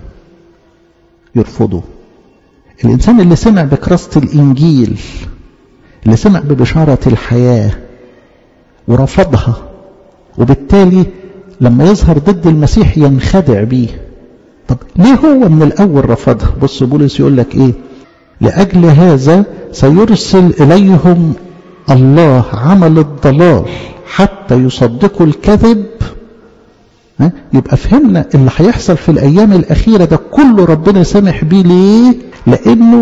يرفضه الإنسان اللي سمع بكراسة الإنجيل اللي سمع ببشارة الحياة ورفضها وبالتالي لما يظهر ضد المسيح ينخدع بيه طب ليه هو من الأول رفضها بص بولس يقول لك إيه لأجل هذا سيرسل إليهم الله عمل الضلال حتى يصدقوا الكذب ها؟ يبقى فهمنا اللي هيحصل في الأيام الأخيرة ده كله ربنا سامح بيه ليه لأنه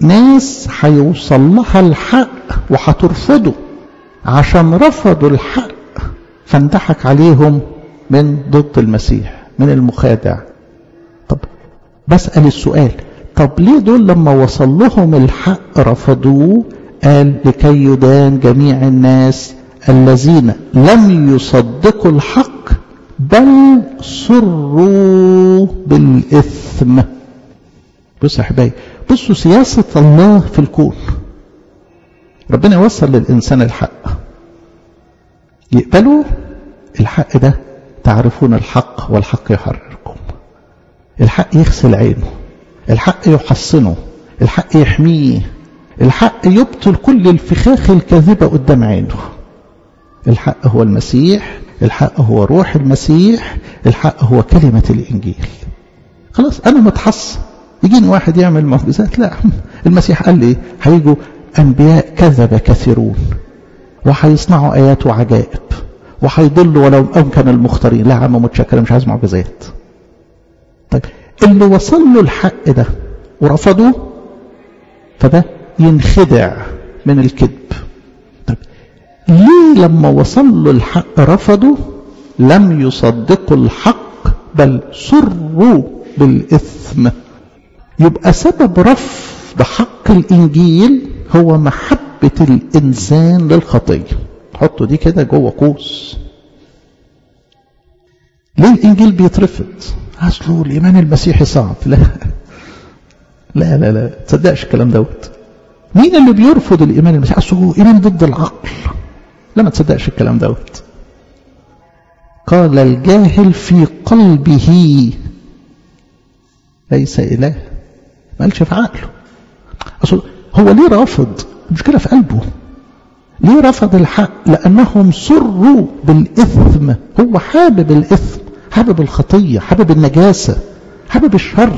ناس هيوصل لها الحق وهترفضه عشان رفضوا الحق فانضحك عليهم من ضد المسيح من المخادع طب بسأل السؤال طب ليه دول لما وصل لهم الحق رفضوه قال لكي يدان جميع الناس الذين لم يصدقوا الحق بل سروا بالإثم بص يا حبايبي بصوا سياسة الله في الكون ربنا يوصل للإنسان الحق يقبلوا الحق ده تعرفون الحق والحق يحرركم الحق يغسل عينه الحق يحصنه الحق يحميه الحق يبطل كل الفخاخ الكاذبة قدام عينه الحق هو المسيح الحق هو روح المسيح الحق هو كلمة الإنجيل خلاص أنا متحصن يجيني واحد يعمل معجزات لا المسيح قال لي هيجوا أنبياء كذب كثيرون وهيصنعوا آيات وعجائب وهيضلوا ولو أمكن المختارين لا عم متشكر مش عايز معجزات طيب اللي وصل له الحق ده ورفضوه فده ينخدع من الكذب طيب ليه لما وصل له الحق رفضوا لم يصدقوا الحق بل سروا بالإثم يبقى سبب رفض حق الإنجيل هو محبة الإنسان للخطية حطوا دي كده جوه قوس ليه الإنجيل بيترفض أصله الإيمان المسيحي صعب لا لا لا لا تصدقش الكلام دوت مين اللي بيرفض الإيمان المسيحي أصله إيمان ضد العقل لا ما تصدقش الكلام دوت قال الجاهل في قلبه ليس إله ما قالش في عقله أصل هو ليه رافض المشكلة في قلبه ليه رفض الحق لأنهم سروا بالإثم هو حابب الإثم حابب الخطية حابب النجاسة حابب الشر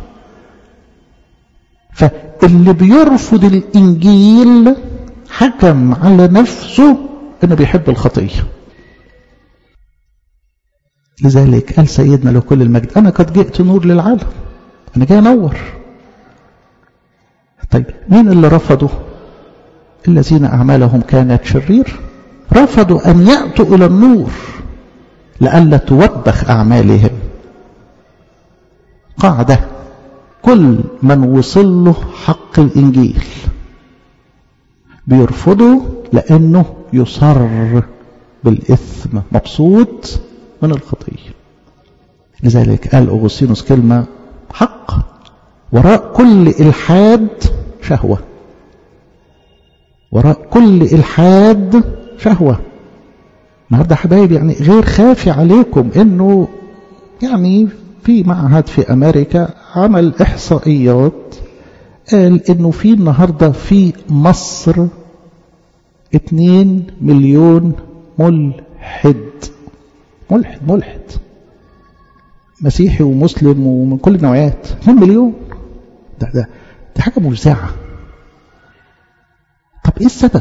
فاللي بيرفض الإنجيل حكم على نفسه انه بيحب الخطية لذلك قال سيدنا له كل المجد انا قد جئت نور للعالم انا جاي انور طيب مين اللي رفضوا الذين اعمالهم كانت شرير رفضوا ان ياتوا الى النور لئلا توبخ اعمالهم قاعده كل من وصل له حق الانجيل بيرفضه لأنه يصر بالإثم مبسوط من الخطية لذلك قال أغسطينوس كلمة حق وراء كل إلحاد شهوة وراء كل إلحاد شهوة النهارده حبايبي يعني غير خافي عليكم انه يعني في معهد في امريكا عمل احصائيات قال انه في النهارده في مصر اتنين مليون ملحد ملحد ملحد مسيحي ومسلم ومن كل النوعيات 2 مليون ده ده دي حاجه مفزعه طب ايه السبب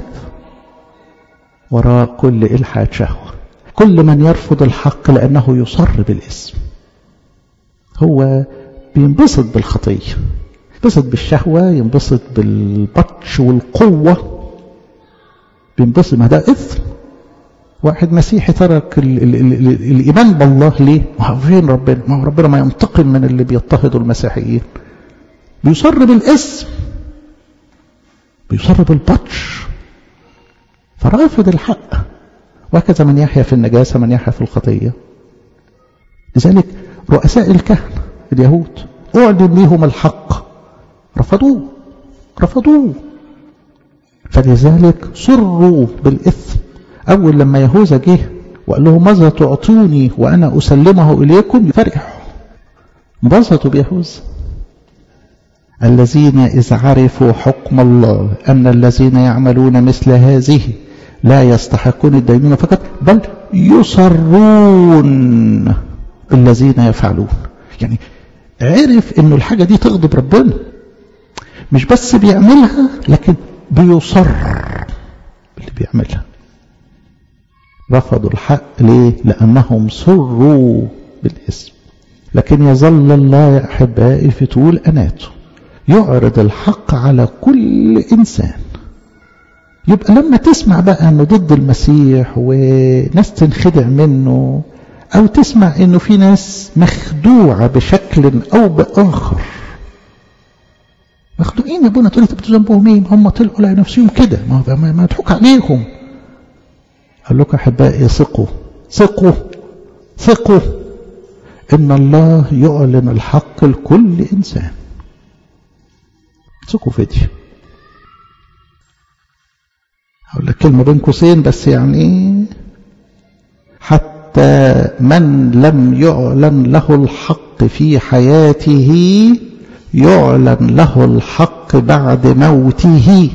وراء كل الحاد شهوه كل من يرفض الحق لانه يصر بالاسم هو بينبسط بالخطيه ينبسط بالشهوه ينبسط بالبطش والقوه بينبسط ما ده اثم واحد مسيحي ترك ال ال ال ال الايمان بالله ليه؟ ما هو فين ربنا؟ ما هو ربنا ما ينتقم من اللي بيضطهدوا المسيحيين. بيصر بالاسم بيصر بالبطش فرافض الحق وهكذا من يحيا في النجاسة من يحيا في الخطية لذلك رؤساء الكهنة اليهود أعلن لهم الحق رفضوه رفضوه فلذلك سروا بالإثم أول لما يهوذا جه وقال لهم ماذا تعطوني وأنا أسلمه إليكم فرحوا انبسطوا بيهوذا الذين إذ عرفوا حكم الله أن الذين يعملون مثل هذه لا يستحقون الدينون فقط بل يصرون بالذين يفعلون يعني عرف انه الحاجة دي تغضب ربنا مش بس بيعملها لكن بيصر اللي بيعملها رفضوا الحق ليه لأنهم سروا بالاسم لكن يظل الله يا أحبائي في طول أناته يعرض الحق على كل إنسان يبقى لما تسمع بقى أنه ضد المسيح وناس تنخدع منه أو تسمع أنه في ناس مخدوعة بشكل أو بآخر مخدوعين يا ابونا تقولي طب ذنبهم ايه هم طلعوا على نفسهم كده ما ما مضحوك عليهم قال لكم احبائي ثقوا ثقوا ثقوا ان الله يعلن الحق لكل انسان ثقوا في دي هقول لك كلمه بين قوسين بس يعني حتى من لم يعلن له الحق في حياته يعلن له الحق بعد موته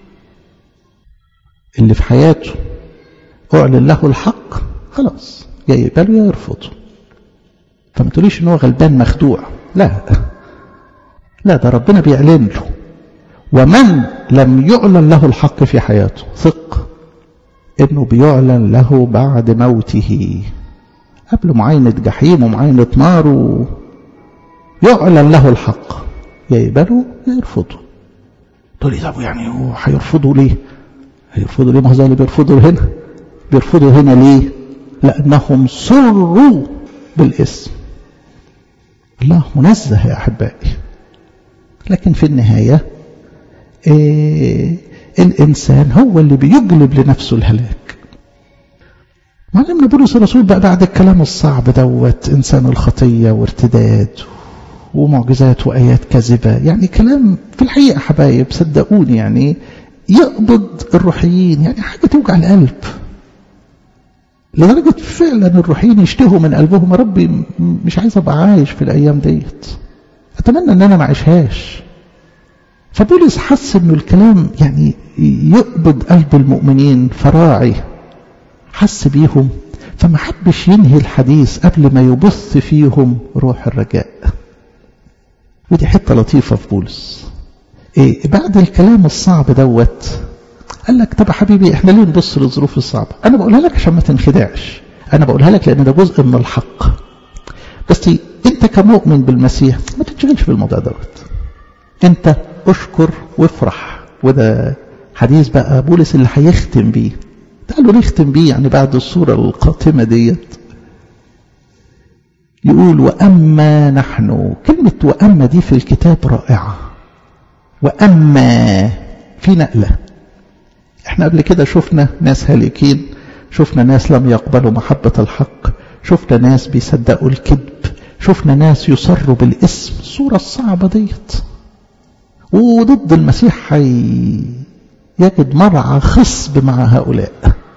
اللي في حياته أعلن له الحق خلاص يا يقبله يا يرفضه فما تقوليش ان هو غلبان مخدوع لا لا ده ربنا بيعلن له ومن لم يعلن له الحق في حياته ثق انه بيعلن له بعد موته قبل معاينة جحيم ومعاينة نار و... يعلن له الحق يا يقبله يا يرفضه تقول لي طب يعني هو هيرفضه ليه هيرفضوا ليه ما هو زي اللي بيرفضوا هنا بيرفضوا هنا ليه لأنهم سروا بالاسم الله منزه يا أحبائي لكن في النهاية إيه الإنسان هو اللي بيجلب لنفسه الهلاك معلمنا بولس الرسول بقى بعد الكلام الصعب دوت إنسان الخطية وارتداد ومعجزات وآيات كاذبة يعني كلام في الحقيقة حبايب صدقوني يعني يقبض الروحيين يعني حاجة توجع القلب لدرجة فعلا الروحيين يشتهوا من قلبهم ربي مش عايز ابقى عايش في الايام ديت اتمنى ان انا ما اعيشهاش فبولس حس انه الكلام يعني يقبض قلب المؤمنين فراعي حس بيهم فما حبش ينهي الحديث قبل ما يبث فيهم روح الرجاء ودي حته لطيفه في بولس إيه بعد الكلام الصعب دوت قال لك طب يا حبيبي احنا ليه نبص للظروف الصعبه انا بقولها لك عشان ما تنخدعش انا بقولها لك لان ده جزء من الحق بس انت كمؤمن بالمسيح ما تتشغلش بالموضوع دوت انت اشكر وافرح وده حديث بقى بولس اللي هيختم بيه تعالوا نختم بيه يعني بعد الصوره القاتمه ديت يقول واما نحن كلمه واما دي في الكتاب رائعه واما في نقله احنا قبل كده شفنا ناس هالكين شفنا ناس لم يقبلوا محبة الحق شفنا ناس بيصدقوا الكذب شفنا ناس يصروا بالاسم الصورة الصعبة ديت وضد المسيح حي يجد مرعى خصب مع هؤلاء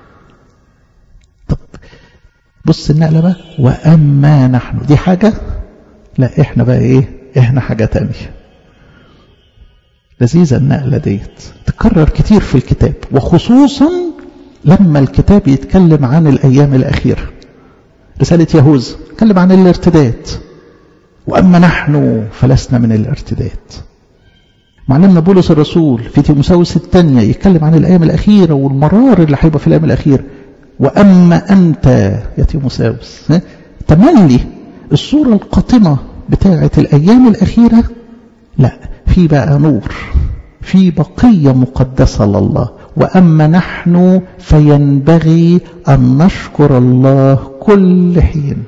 طب بص النقلة بقى وأما نحن دي حاجة لا احنا بقى ايه احنا حاجة تانية لذيذة النقلة ديت تكرر كتير في الكتاب وخصوصا لما الكتاب يتكلم عن الأيام الأخيرة رسالة يهوذا يتكلم عن الارتداد وأما نحن فلسنا من الارتداد معلمنا بولس الرسول في تيموساوس الثانية يتكلم عن الأيام الأخيرة والمرار اللي هيبقى في الأيام الأخيرة وأما أنت يا تيموساوس تملي الصورة القاتمة بتاعة الأيام الأخيرة لا في بقى نور في بقية مقدسة لله وأما نحن فينبغي أن نشكر الله كل حين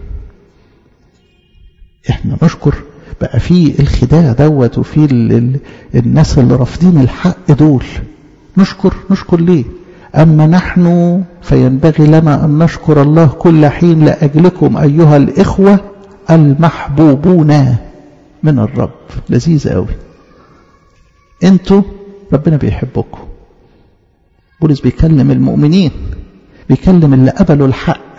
احنا نشكر بقى في الخداع دوت وفي ال ال الناس اللي رافضين الحق دول نشكر نشكر ليه أما نحن فينبغي لنا أن نشكر الله كل حين لأجلكم أيها الإخوة المحبوبون من الرب لذيذ قوي انتوا ربنا بيحبكم بولس بيكلم المؤمنين بيكلم اللي قبلوا الحق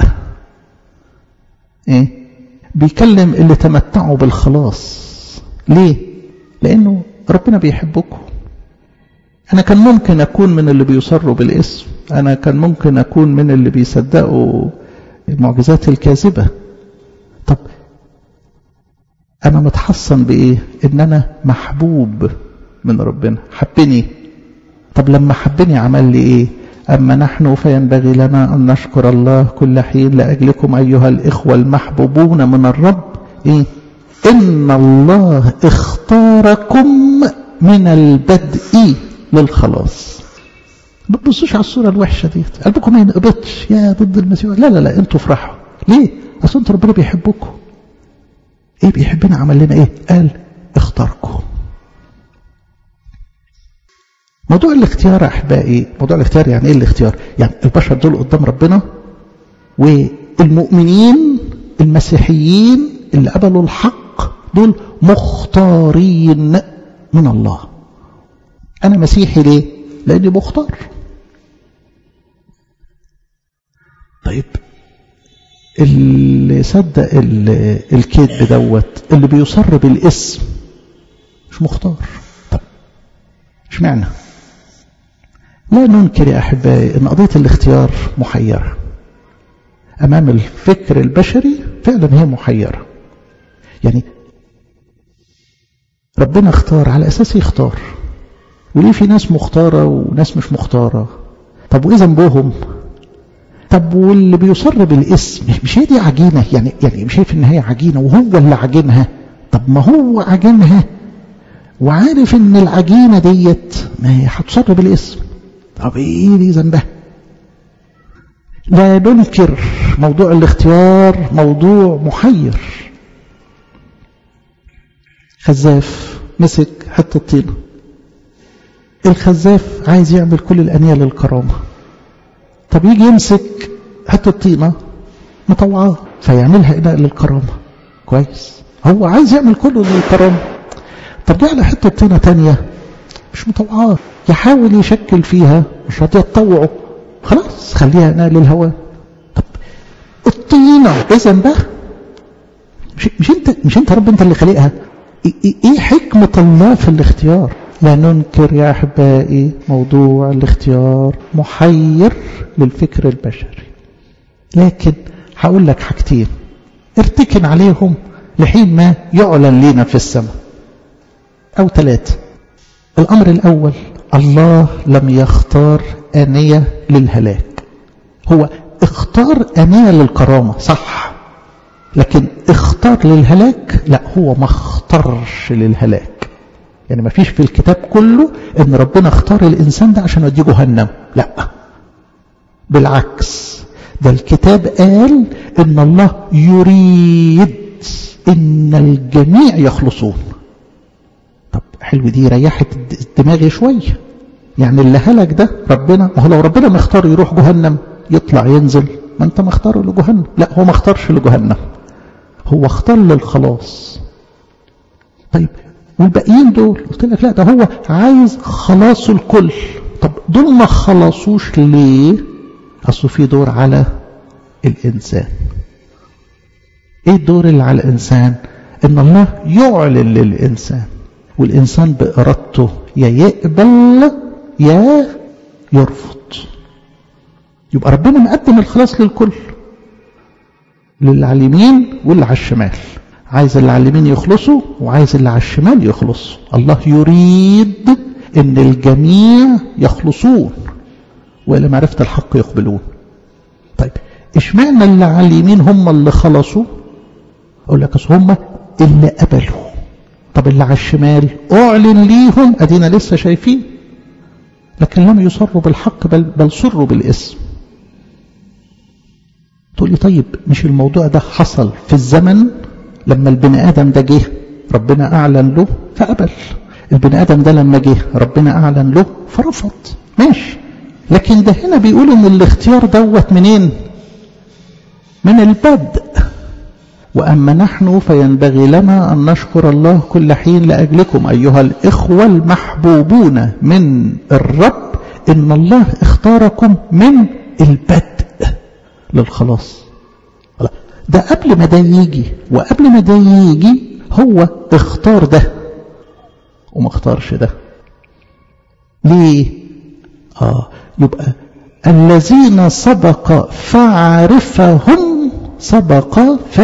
ايه بيكلم اللي تمتعوا بالخلاص ليه لانه ربنا بيحبكم انا كان ممكن اكون من اللي بيصروا بالاسم انا كان ممكن اكون من اللي بيصدقوا المعجزات الكاذبه طب انا متحصن بايه ان انا محبوب من ربنا حبني طب لما حبني عمل لي ايه اما نحن فينبغي لنا ان نشكر الله كل حين لاجلكم ايها الاخوه المحبوبون من الرب ايه إن الله اختاركم من البدء للخلاص ما تبصوش على الصورة الوحشة دي قلبكم ما ينقبضش يا ضد المسيح لا لا لا انتوا افرحوا ليه اصل انتوا ربنا بيحبكم ايه بيحبنا عمل لنا ايه قال اختاركم موضوع الاختيار يا احبائي موضوع الاختيار يعني ايه الاختيار يعني البشر دول قدام ربنا والمؤمنين المسيحيين اللي قبلوا الحق دول مختارين من الله انا مسيحي ليه لاني مختار طيب اللي صدق الكذب دوت اللي بيصر بالاسم مش مختار طب اشمعنى لا ننكر يا احبائي ان قضيه الاختيار محيره امام الفكر البشري فعلا هي محيره يعني ربنا اختار على اساس يختار وليه في ناس مختاره وناس مش مختاره طب وايه ذنبهم طب واللي بيصر بالاسم مش هي دي عجينه يعني يعني مش شايف ان هي عجينه وهو اللي عجنها طب ما هو عجنها وعارف ان العجينه ديت ما هي هتصر بالاسم طب ايه دي ذنبها لا ننكر موضوع الاختيار موضوع محير خزاف مسك حته طينه الخزاف عايز يعمل كل الانيه للكرامه طب يجي يمسك حته طينه مطوعاه فيعملها اناء للكرامه كويس هو عايز يعمل كله للكرامه طب جه على حته طينه تانية مش مطوعاه يحاول يشكل فيها مش راضيه تطوعه خلاص خليها اناء للهواء طب الطينه اذا بقى مش, مش انت مش انت رب انت اللي خالقها ايه حكمه الله في الاختيار لا ننكر يا احبائي موضوع الاختيار محير للفكر البشري لكن هقول لك حاجتين ارتكن عليهم لحين ما يعلن لنا في السماء او ثلاثه الامر الاول الله لم يختار انيه للهلاك هو اختار انيه للكرامه صح لكن اختار للهلاك لا هو ما اختارش للهلاك يعني ما فيش في الكتاب كله ان ربنا اختار الانسان ده عشان يوديه جهنم لا بالعكس ده الكتاب قال ان الله يريد ان الجميع يخلصون طب حلو دي ريحت دماغي شويه يعني اللي هلك ده ربنا ما هو لو ربنا مختار يروح جهنم يطلع ينزل ما انت مختار لجهنم لا هو ما اختارش لجهنم هو اختار للخلاص طيب والباقيين دول قلت لك لا ده هو عايز خلاص الكل طب دول ما خلصوش ليه اصل في دور على الانسان ايه الدور اللي على الانسان ان الله يعلن للانسان والانسان بارادته يا يقبل يا يرفض يبقى ربنا مقدم الخلاص للكل للي على اليمين واللي على الشمال عايز اللي على اليمين يخلصوا وعايز اللي على الشمال يخلصوا الله يريد ان الجميع يخلصون والى معرفه الحق يقبلون طيب اشمعنى اللي على اليمين هم اللي خلصوا اقول لك اصل هم اللي قبلوا طب اللي على الشمال اعلن ليهم ادينا لسه شايفين لكن لم يصروا بالحق بل, بل صروا بالاسم تقول لي طيب مش الموضوع ده حصل في الزمن لما البني ادم ده جه ربنا اعلن له فقبل البني ادم ده لما جه ربنا اعلن له فرفض ماشي لكن ده هنا بيقول ان الاختيار دوت منين من البدء واما نحن فينبغي لنا ان نشكر الله كل حين لاجلكم ايها الاخوه المحبوبون من الرب ان الله اختاركم من البدء للخلاص ده قبل ما ده يجي وقبل ما ده يجي هو اختار ده وما اختارش ده ليه اه يبقى الذين سبق فعرفهم سبق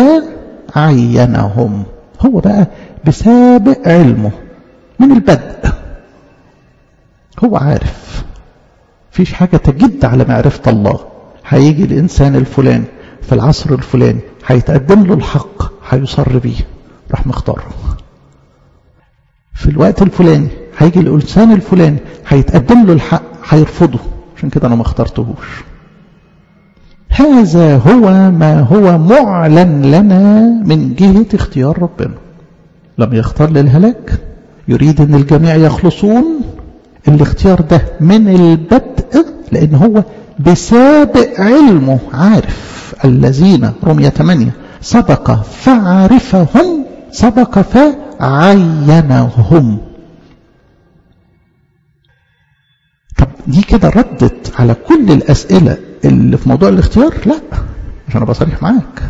فعينهم هو بقى بسابق علمه من البدء هو عارف فيش حاجة تجد على معرفة الله هيجي الإنسان الفلاني في العصر الفلاني هيتقدم له الحق هيصر بيه راح مختاره في الوقت الفلاني هيجي الإنسان الفلاني هيتقدم له الحق هيرفضه عشان كده أنا ما اخترتهوش هذا هو ما هو معلن لنا من جهة اختيار ربنا لم يختار للهلاك يريد ان الجميع يخلصون الاختيار ده من البدء لان هو بسابق علمه عارف الذين رمية 8 سبق فعرفهم سبق فعينهم طب دي كده ردت على كل الأسئلة اللي في موضوع الاختيار لا عشان ابقى صريح معاك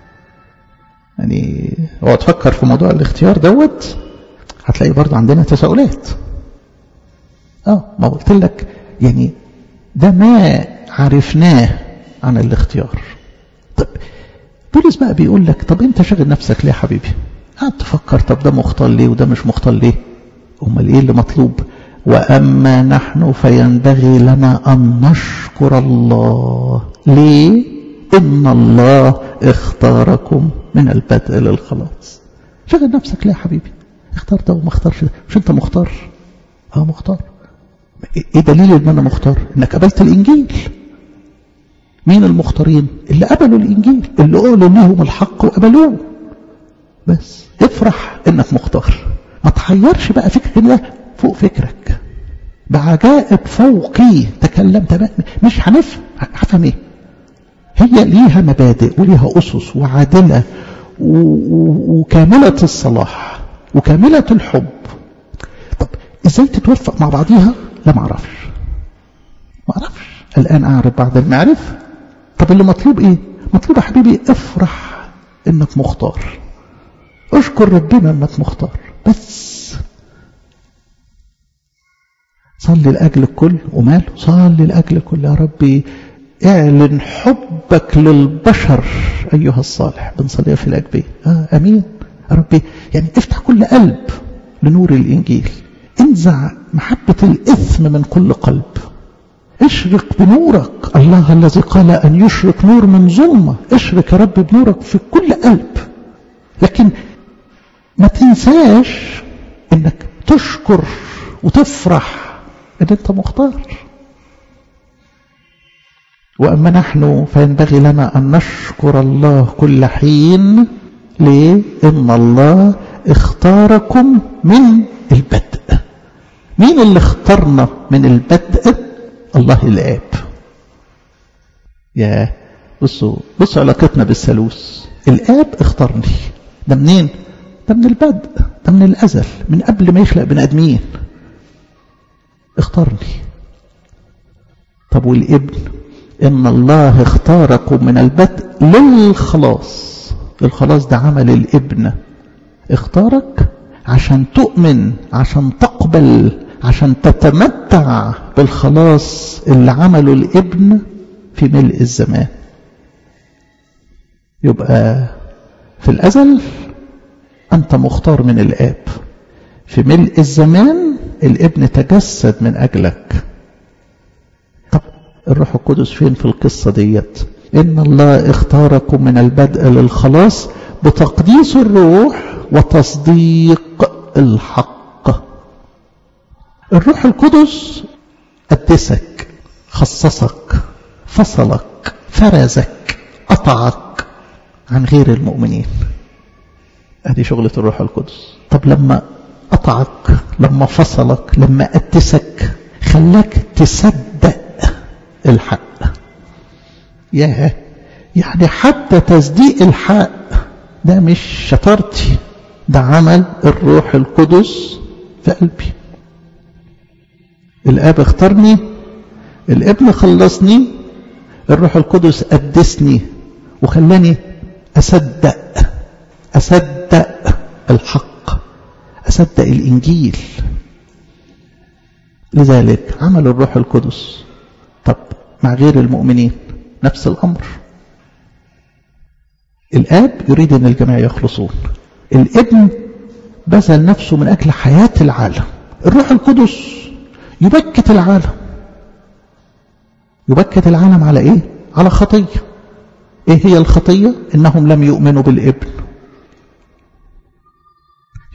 يعني اقعد تفكر في موضوع الاختيار دوت هتلاقي برضه عندنا تساؤلات اه ما قلت لك يعني ده ما عرفناه عن الاختيار طب بولس بقى بيقول لك طب انت شاغل نفسك ليه يا حبيبي قعد تفكر طب ده مختار ليه وده مش مختار ليه امال ايه اللي مطلوب واما نحن فينبغي لنا ان نشكر الله ليه ان الله اختاركم من البدء للخلاص شغل نفسك ليه يا حبيبي اختار ده وما اختارش ده مش انت مختار اه مختار ايه دليل ان انا مختار انك قبلت الانجيل مين المختارين اللي قبلوا الانجيل اللي قالوا لهم الحق وقبلوه بس افرح انك مختار ما تحيرش بقى فكرك ده فوق فكرك بعجائب فوقي تكلمت مش هنفهم هفهم ايه هي ليها مبادئ وليها اسس وعادله وكامله الصلاح وكامله الحب طب ازاي تتوفق مع بعضيها لا ما اعرفش ما اعرفش الان اعرف بعد المعرفه طب اللي مطلوب ايه مطلوب يا حبيبي افرح انك مختار اشكر ربنا انك مختار بس صلي لأجل الكل وماله صلي لأجل الكل يا ربي اعلن حبك للبشر أيها الصالح بنصليها في الأجبية آه أمين يا ربي يعني افتح كل قلب لنور الإنجيل انزع محبة الإثم من كل قلب اشرق بنورك الله الذي قال أن يشرق نور من ظلمة اشرق يا رب بنورك في كل قلب لكن ما تنساش انك تشكر وتفرح ان انت مختار واما نحن فينبغي لنا ان نشكر الله كل حين ليه ان الله اختاركم من البدء مين اللي اختارنا من البدء الله الاب يا بصوا بصوا علاقتنا بالثالوث الاب اختارني ده منين ده من البدء ده من الازل من قبل ما يخلق بني ادمين اختارني طب والابن ان الله اختاركم من البدء للخلاص الخلاص ده عمل الابن اختارك عشان تؤمن عشان تقبل عشان تتمتع بالخلاص اللي عمله الابن في ملء الزمان يبقى في الازل انت مختار من الاب في ملء الزمان الابن تجسد من أجلك طب الروح القدس فين في القصة ديت إن الله اختاركم من البدء للخلاص بتقديس الروح وتصديق الحق الروح القدس قدسك خصصك فصلك فرزك قطعك عن غير المؤمنين ادي شغلة الروح القدس طب لما قطعك لما فصلك لما قدسك خلاك تصدق الحق ياه يعني حتى تصديق الحق ده مش شطارتي ده عمل الروح القدس في قلبي الاب اختارني الابن خلصني الروح القدس قدسني وخلاني اصدق اصدق الحق أصدق الإنجيل لذلك عمل الروح القدس طب مع غير المؤمنين نفس الأمر الآب يريد أن الجميع يخلصون الابن بذل نفسه من أجل حياة العالم الروح القدس يبكت العالم يبكت العالم على إيه؟ على خطية إيه هي الخطية؟ إنهم لم يؤمنوا بالابن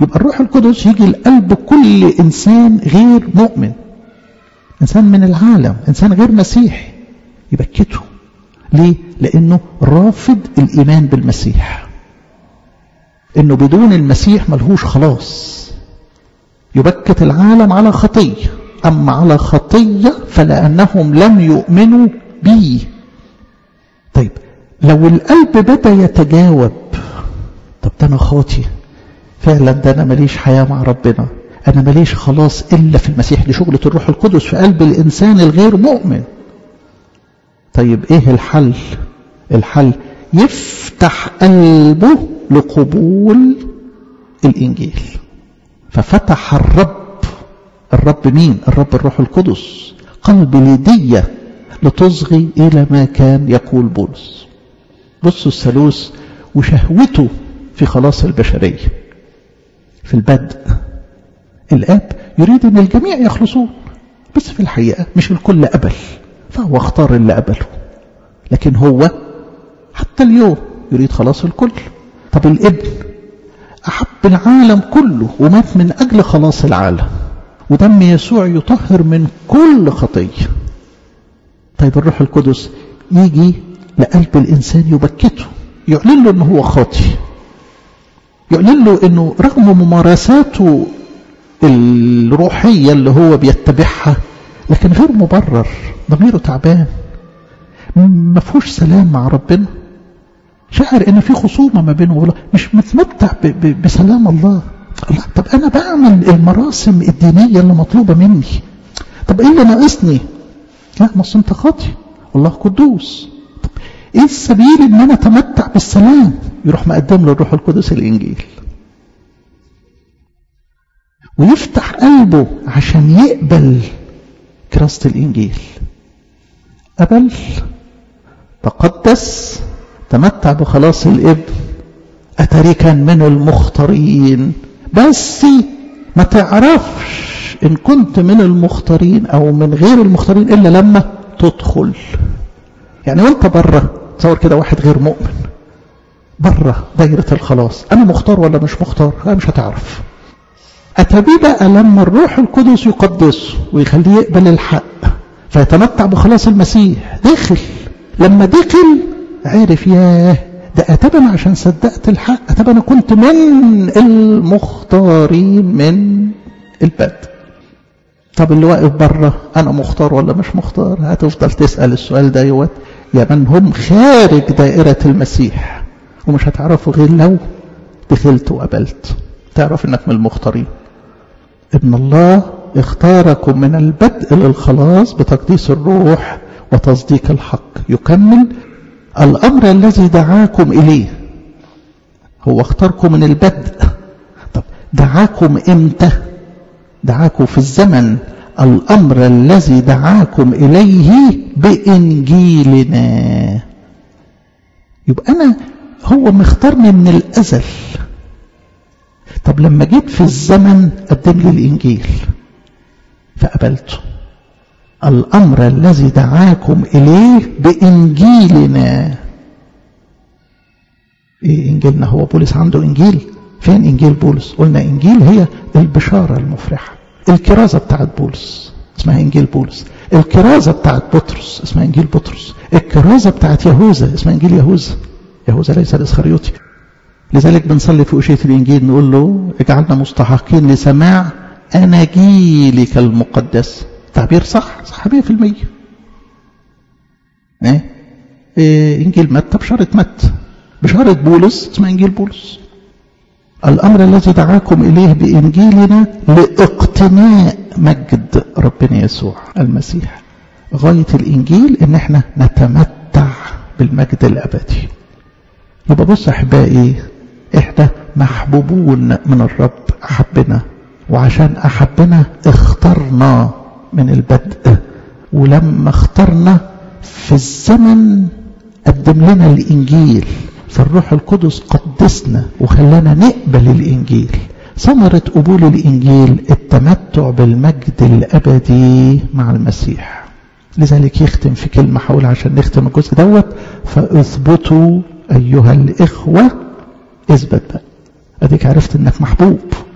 يبقى الروح القدس يجي لقلب كل إنسان غير مؤمن إنسان من العالم إنسان غير مسيحي يبكته ليه؟ لأنه رافض الإيمان بالمسيح إنه بدون المسيح ملهوش خلاص يبكت العالم على خطية أما على خطية فلأنهم لم يؤمنوا بي طيب لو القلب بدأ يتجاوب طب ده أنا خاطي فعلا ده أنا ماليش حياة مع ربنا أنا ماليش خلاص إلا في المسيح دي شغلة الروح القدس في قلب الإنسان الغير مؤمن طيب إيه الحل الحل يفتح قلبه لقبول الإنجيل ففتح الرب الرب مين الرب الروح القدس قلب لدية لتصغي إلى ما كان يقول بولس بصوا الثالوث وشهوته في خلاص البشرية في البدء الآب يريد أن الجميع يخلصون بس في الحقيقة مش الكل قبل فهو اختار اللي قبله لكن هو حتى اليوم يريد خلاص الكل طب الابن أحب العالم كله ومات من أجل خلاص العالم ودم يسوع يطهر من كل خطية طيب الروح القدس يجي لقلب الإنسان يبكته يعلن له أنه هو خاطي يعلن له أنه رغم ممارساته الروحية اللي هو بيتبعها لكن غير مبرر ضميره تعبان ما فيهوش سلام مع ربنا شعر ان في خصومه ما بينه وبين مش متمتع بسلام الله الله طب انا بعمل المراسم الدينيه اللي مطلوبه مني طب ايه اللي ناقصني لا ما انت خاطي والله قدوس طب ايه السبيل ان انا اتمتع بالسلام يروح مقدم له الروح القدس الانجيل ويفتح قلبه عشان يقبل كراسة الإنجيل قبل تقدس تمتع بخلاص الابن أتركا من المختارين بس ما تعرفش إن كنت من المختارين أو من غير المختارين إلا لما تدخل يعني وانت بره تصور كده واحد غير مؤمن بره دايرة الخلاص أنا مختار ولا مش مختار أنا مش هتعرف أتبي بقى لما الروح القدس يقدسه ويخليه يقبل الحق فيتمتع بخلاص المسيح دخل لما دخل عرف ياه ده أتبى أنا عشان صدقت الحق أتبى أنا كنت من المختارين من البدء طب اللي واقف بره أنا مختار ولا مش مختار هتفضل تسأل السؤال ده يوت يا من هم خارج دائرة المسيح ومش هتعرفوا غير لو دخلت وقبلت تعرف انك من المختارين ابن الله اختاركم من البدء للخلاص بتقديس الروح وتصديق الحق يكمل الأمر الذي دعاكم إليه هو اختاركم من البدء طب دعاكم إمتى دعاكم في الزمن الأمر الذي دعاكم إليه بإنجيلنا يبقى أنا هو مختارني من الأزل طب لما جيت في الزمن قدم لي الإنجيل فقبلته الأمر الذي دعاكم إليه بإنجيلنا إيه إنجيلنا هو بولس عنده إنجيل فين إنجيل بولس قلنا إنجيل هي البشارة المفرحة الكرازة بتاعت بولس اسمها إنجيل بولس الكرازة بتاعت بطرس اسمها إنجيل بطرس الكرازة بتاعت يهوذا اسمها إنجيل يهوذا يهوذا ليس الإسخريوطي لذلك بنصلي في أشية الإنجيل نقول له اجعلنا مستحقين لسماع أناجيلك المقدس تعبير صح صح 100% إيه؟ إيه إنجيل متى بشارة متى بشارة بولس اسمها إنجيل بولس الأمر الذي دعاكم إليه بإنجيلنا لاقتناء مجد ربنا يسوع المسيح غاية الإنجيل إن احنا نتمتع بالمجد الأبدي يبقى بص أحبائي احنا محبوبون من الرب أحبنا وعشان أحبنا اخترنا من البدء ولما اخترنا في الزمن قدم لنا الإنجيل فالروح القدس قدسنا وخلانا نقبل الإنجيل ثمرة قبول الإنجيل التمتع بالمجد الأبدي مع المسيح لذلك يختم في كلمة حول عشان نختم الجزء دوت فاثبتوا أيها الإخوة اثبت بقى أديك عرفت أنك محبوب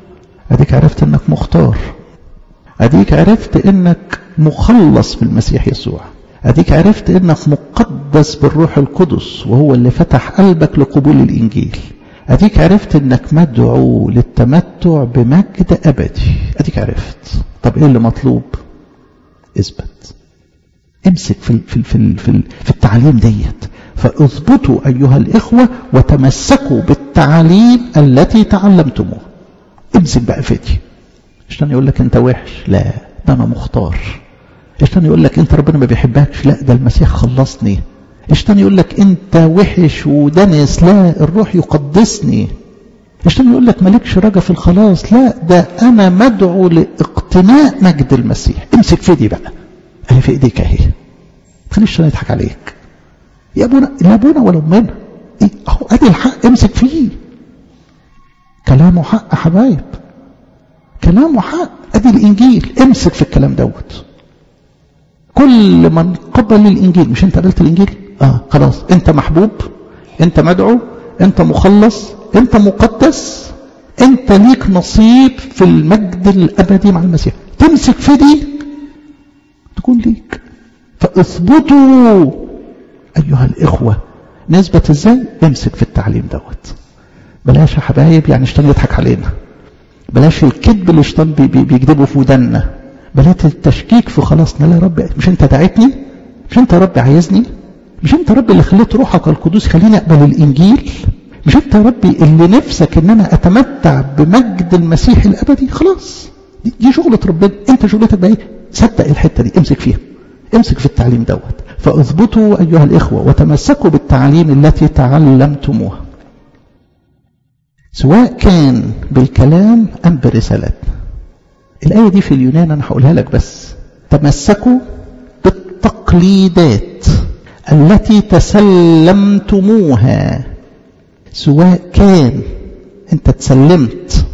اديك عرفت انك مختار اديك عرفت انك مخلص في المسيح يسوع اديك عرفت انك مقدس بالروح القدس وهو اللي فتح قلبك لقبول الانجيل اديك عرفت انك مدعو للتمتع بمجد ابدي اديك عرفت طب ايه اللي مطلوب اثبت امسك في في في في, في التعليم ديت فاثبتوا ايها الاخوه وتمسكوا بالتعاليم التي تعلمتموها امسك بقى في دي عشان يقول لك انت وحش لا ده انا مختار عشان يقول لك انت ربنا ما بيحبكش لا ده المسيح خلصني عشان يقول لك انت وحش ودنس لا الروح يقدسني عشان يقول لك مالكش رجا في الخلاص لا ده انا مدعو لاقتناء مجد المسيح امسك في دي بقى اهي في ايديك اهي تخليش الشيطان يضحك عليك يا ابونا لا ابونا ولا امنا ايه اهو ادي الحق امسك فيه كلامه حق يا حبايب كلامه حق ادي الانجيل امسك في الكلام دوت كل من قبل الانجيل مش انت قبلت الانجيل اه خلاص انت محبوب انت مدعو انت مخلص انت مقدس انت ليك نصيب في المجد الابدي مع المسيح تمسك في دي تكون ليك فاثبتوا ايها الاخوه نثبت ازاي امسك في التعليم دوت بلاش يا حبايب يعني الشيطان يضحك علينا بلاش الكذب اللي الشيطان بي بي بيكذبه في ودنا بلاش التشكيك في خلاصنا لا يا رب مش انت دعيتني مش انت يا رب عايزني مش انت يا رب اللي خليت روحك القدوس خليني اقبل الانجيل مش انت يا ربي اللي نفسك ان انا اتمتع بمجد المسيح الابدي خلاص دي, دي شغلة ربنا انت شغلتك بقى ايه صدق الحتة دي امسك فيها امسك في التعليم دوت فاثبتوا ايها الاخوة وتمسكوا بالتعليم التي تعلمتموها سواء كان بالكلام ام برسالتنا الآية دي في اليونان أنا هقولها لك بس تمسكوا بالتقليدات التي تسلمتموها سواء كان أنت تسلمت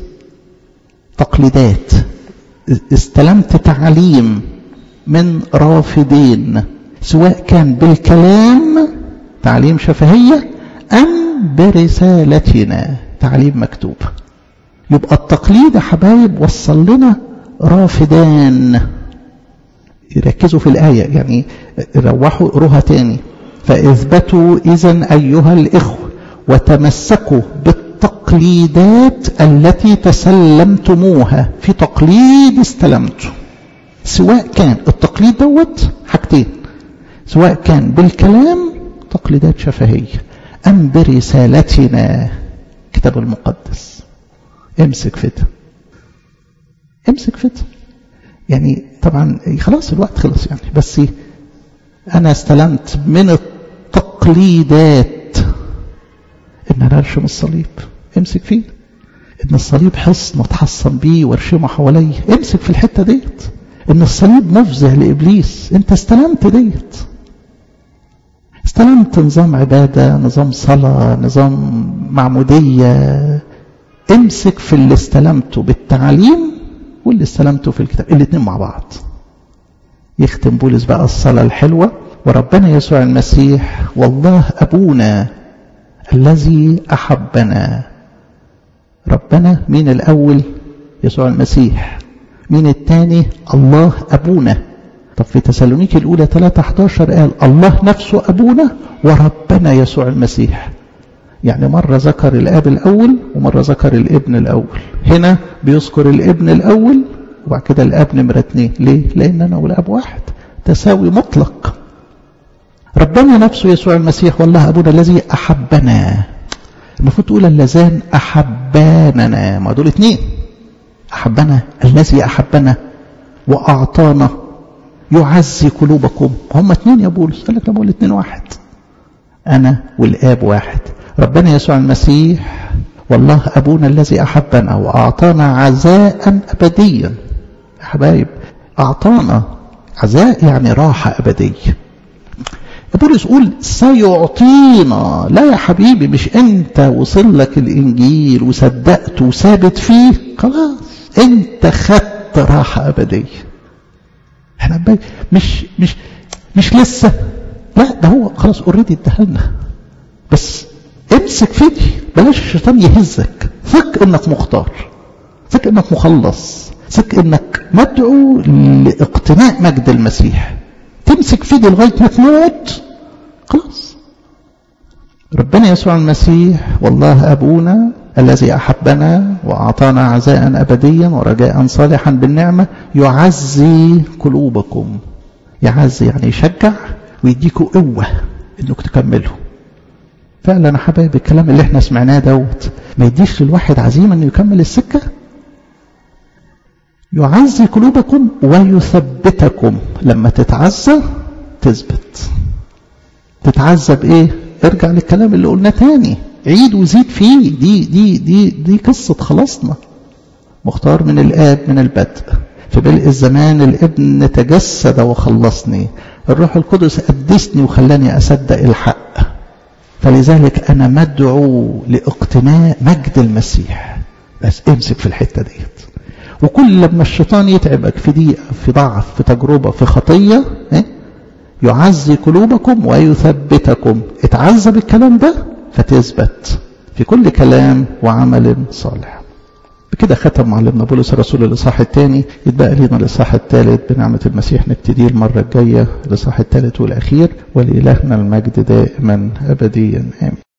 تقليدات استلمت تعليم من رافضين سواء كان بالكلام تعليم شفهية أم برسالتنا تعليم مكتوب يبقى التقليد يا حبايب وصل لنا رافدان يركزوا في الآية يعني روحوا اقروها تاني فاثبتوا إذا أيها الإخوة وتمسكوا بالتقليدات التي تسلمتموها في تقليد استلمته سواء كان التقليد دوت حاجتين سواء كان بالكلام تقليدات شفهية أم برسالتنا كتاب المقدس امسك في ده امسك في ده يعني طبعا خلاص الوقت خلص يعني بس انا استلمت من التقليدات ان انا ارشم الصليب امسك فيه ان الصليب حصن اتحصن بيه وارشمه حواليا امسك في الحته ديت ان الصليب مفزع لابليس انت استلمت ديت استلمت نظام عباده نظام صلاه نظام معموديه امسك في اللي استلمته بالتعليم واللي استلمته في الكتاب الاثنين مع بعض يختم بولس بقى الصلاة الحلوة وربنا يسوع المسيح والله أبونا الذي أحبنا ربنا مين الأول يسوع المسيح مين الثاني الله أبونا طب في تسالونيكي الأولى 3 11 قال الله نفسه أبونا وربنا يسوع المسيح يعني مرة ذكر الآب الأول ومرة ذكر الابن الأول هنا بيذكر الابن الأول وبعد كده الآب نمرة اتنين ليه؟ لأن أنا والآب واحد تساوي مطلق ربنا نفسه يسوع المسيح والله أبونا الذي أحبنا المفروض تقول اللذان أحباننا ما دول اتنين أحبنا الذي أحبنا وأعطانا يعزي قلوبكم هم اتنين يا بولس قال لك لا بقول اتنين واحد أنا والآب واحد ربنا يسوع المسيح والله أبونا الذي أحبنا وأعطانا عزاء أبديا يا حبايب أعطانا عزاء يعني راحة أبدية بولس يقول سيعطينا لا يا حبيبي مش انت وصل لك الانجيل وصدقت وثابت فيه خلاص انت خدت راحة ابدية احنا مش مش مش لسه لا ده هو خلاص اوريدي اداها لنا بس امسك في دي بلاش الشيطان يهزك ثق انك مختار ثق انك مخلص ثق انك مدعو لاقتناء مجد المسيح تمسك فيه لغايه ما تموت خلاص ربنا يسوع المسيح والله ابونا الذي احبنا واعطانا عزاء ابديا ورجاء صالحا بالنعمه يعزي قلوبكم يعزي يعني يشجع ويديكوا قوه انك تكملوا فعلا يا حبايبي الكلام اللي احنا سمعناه دوت ما يديش للواحد عزيمه انه يكمل السكه يعزي قلوبكم ويثبتكم لما تتعزى تثبت تتعزى بايه ارجع للكلام اللي قلناه تاني عيد وزيد فيه دي دي دي دي قصه خلاصنا مختار من الاب من البدء في بدء الزمان الابن تجسد وخلصني الروح القدس قدسني وخلاني اصدق الحق فلذلك انا مدعو لاقتناء مجد المسيح بس امسك في الحته ديت وكل لما الشيطان يتعبك في ضيقه في ضعف في تجربه في خطيه إيه؟ يعزي قلوبكم ويثبتكم اتعزى بالكلام ده فتثبت في كل كلام وعمل صالح بكده ختم معلمنا بولس الرسول الاصحاح الثاني يتبقى لنا الاصحاح الثالث بنعمه المسيح نبتدي المره الجايه الاصحاح الثالث والاخير ولالهنا المجد دائما ابديا امين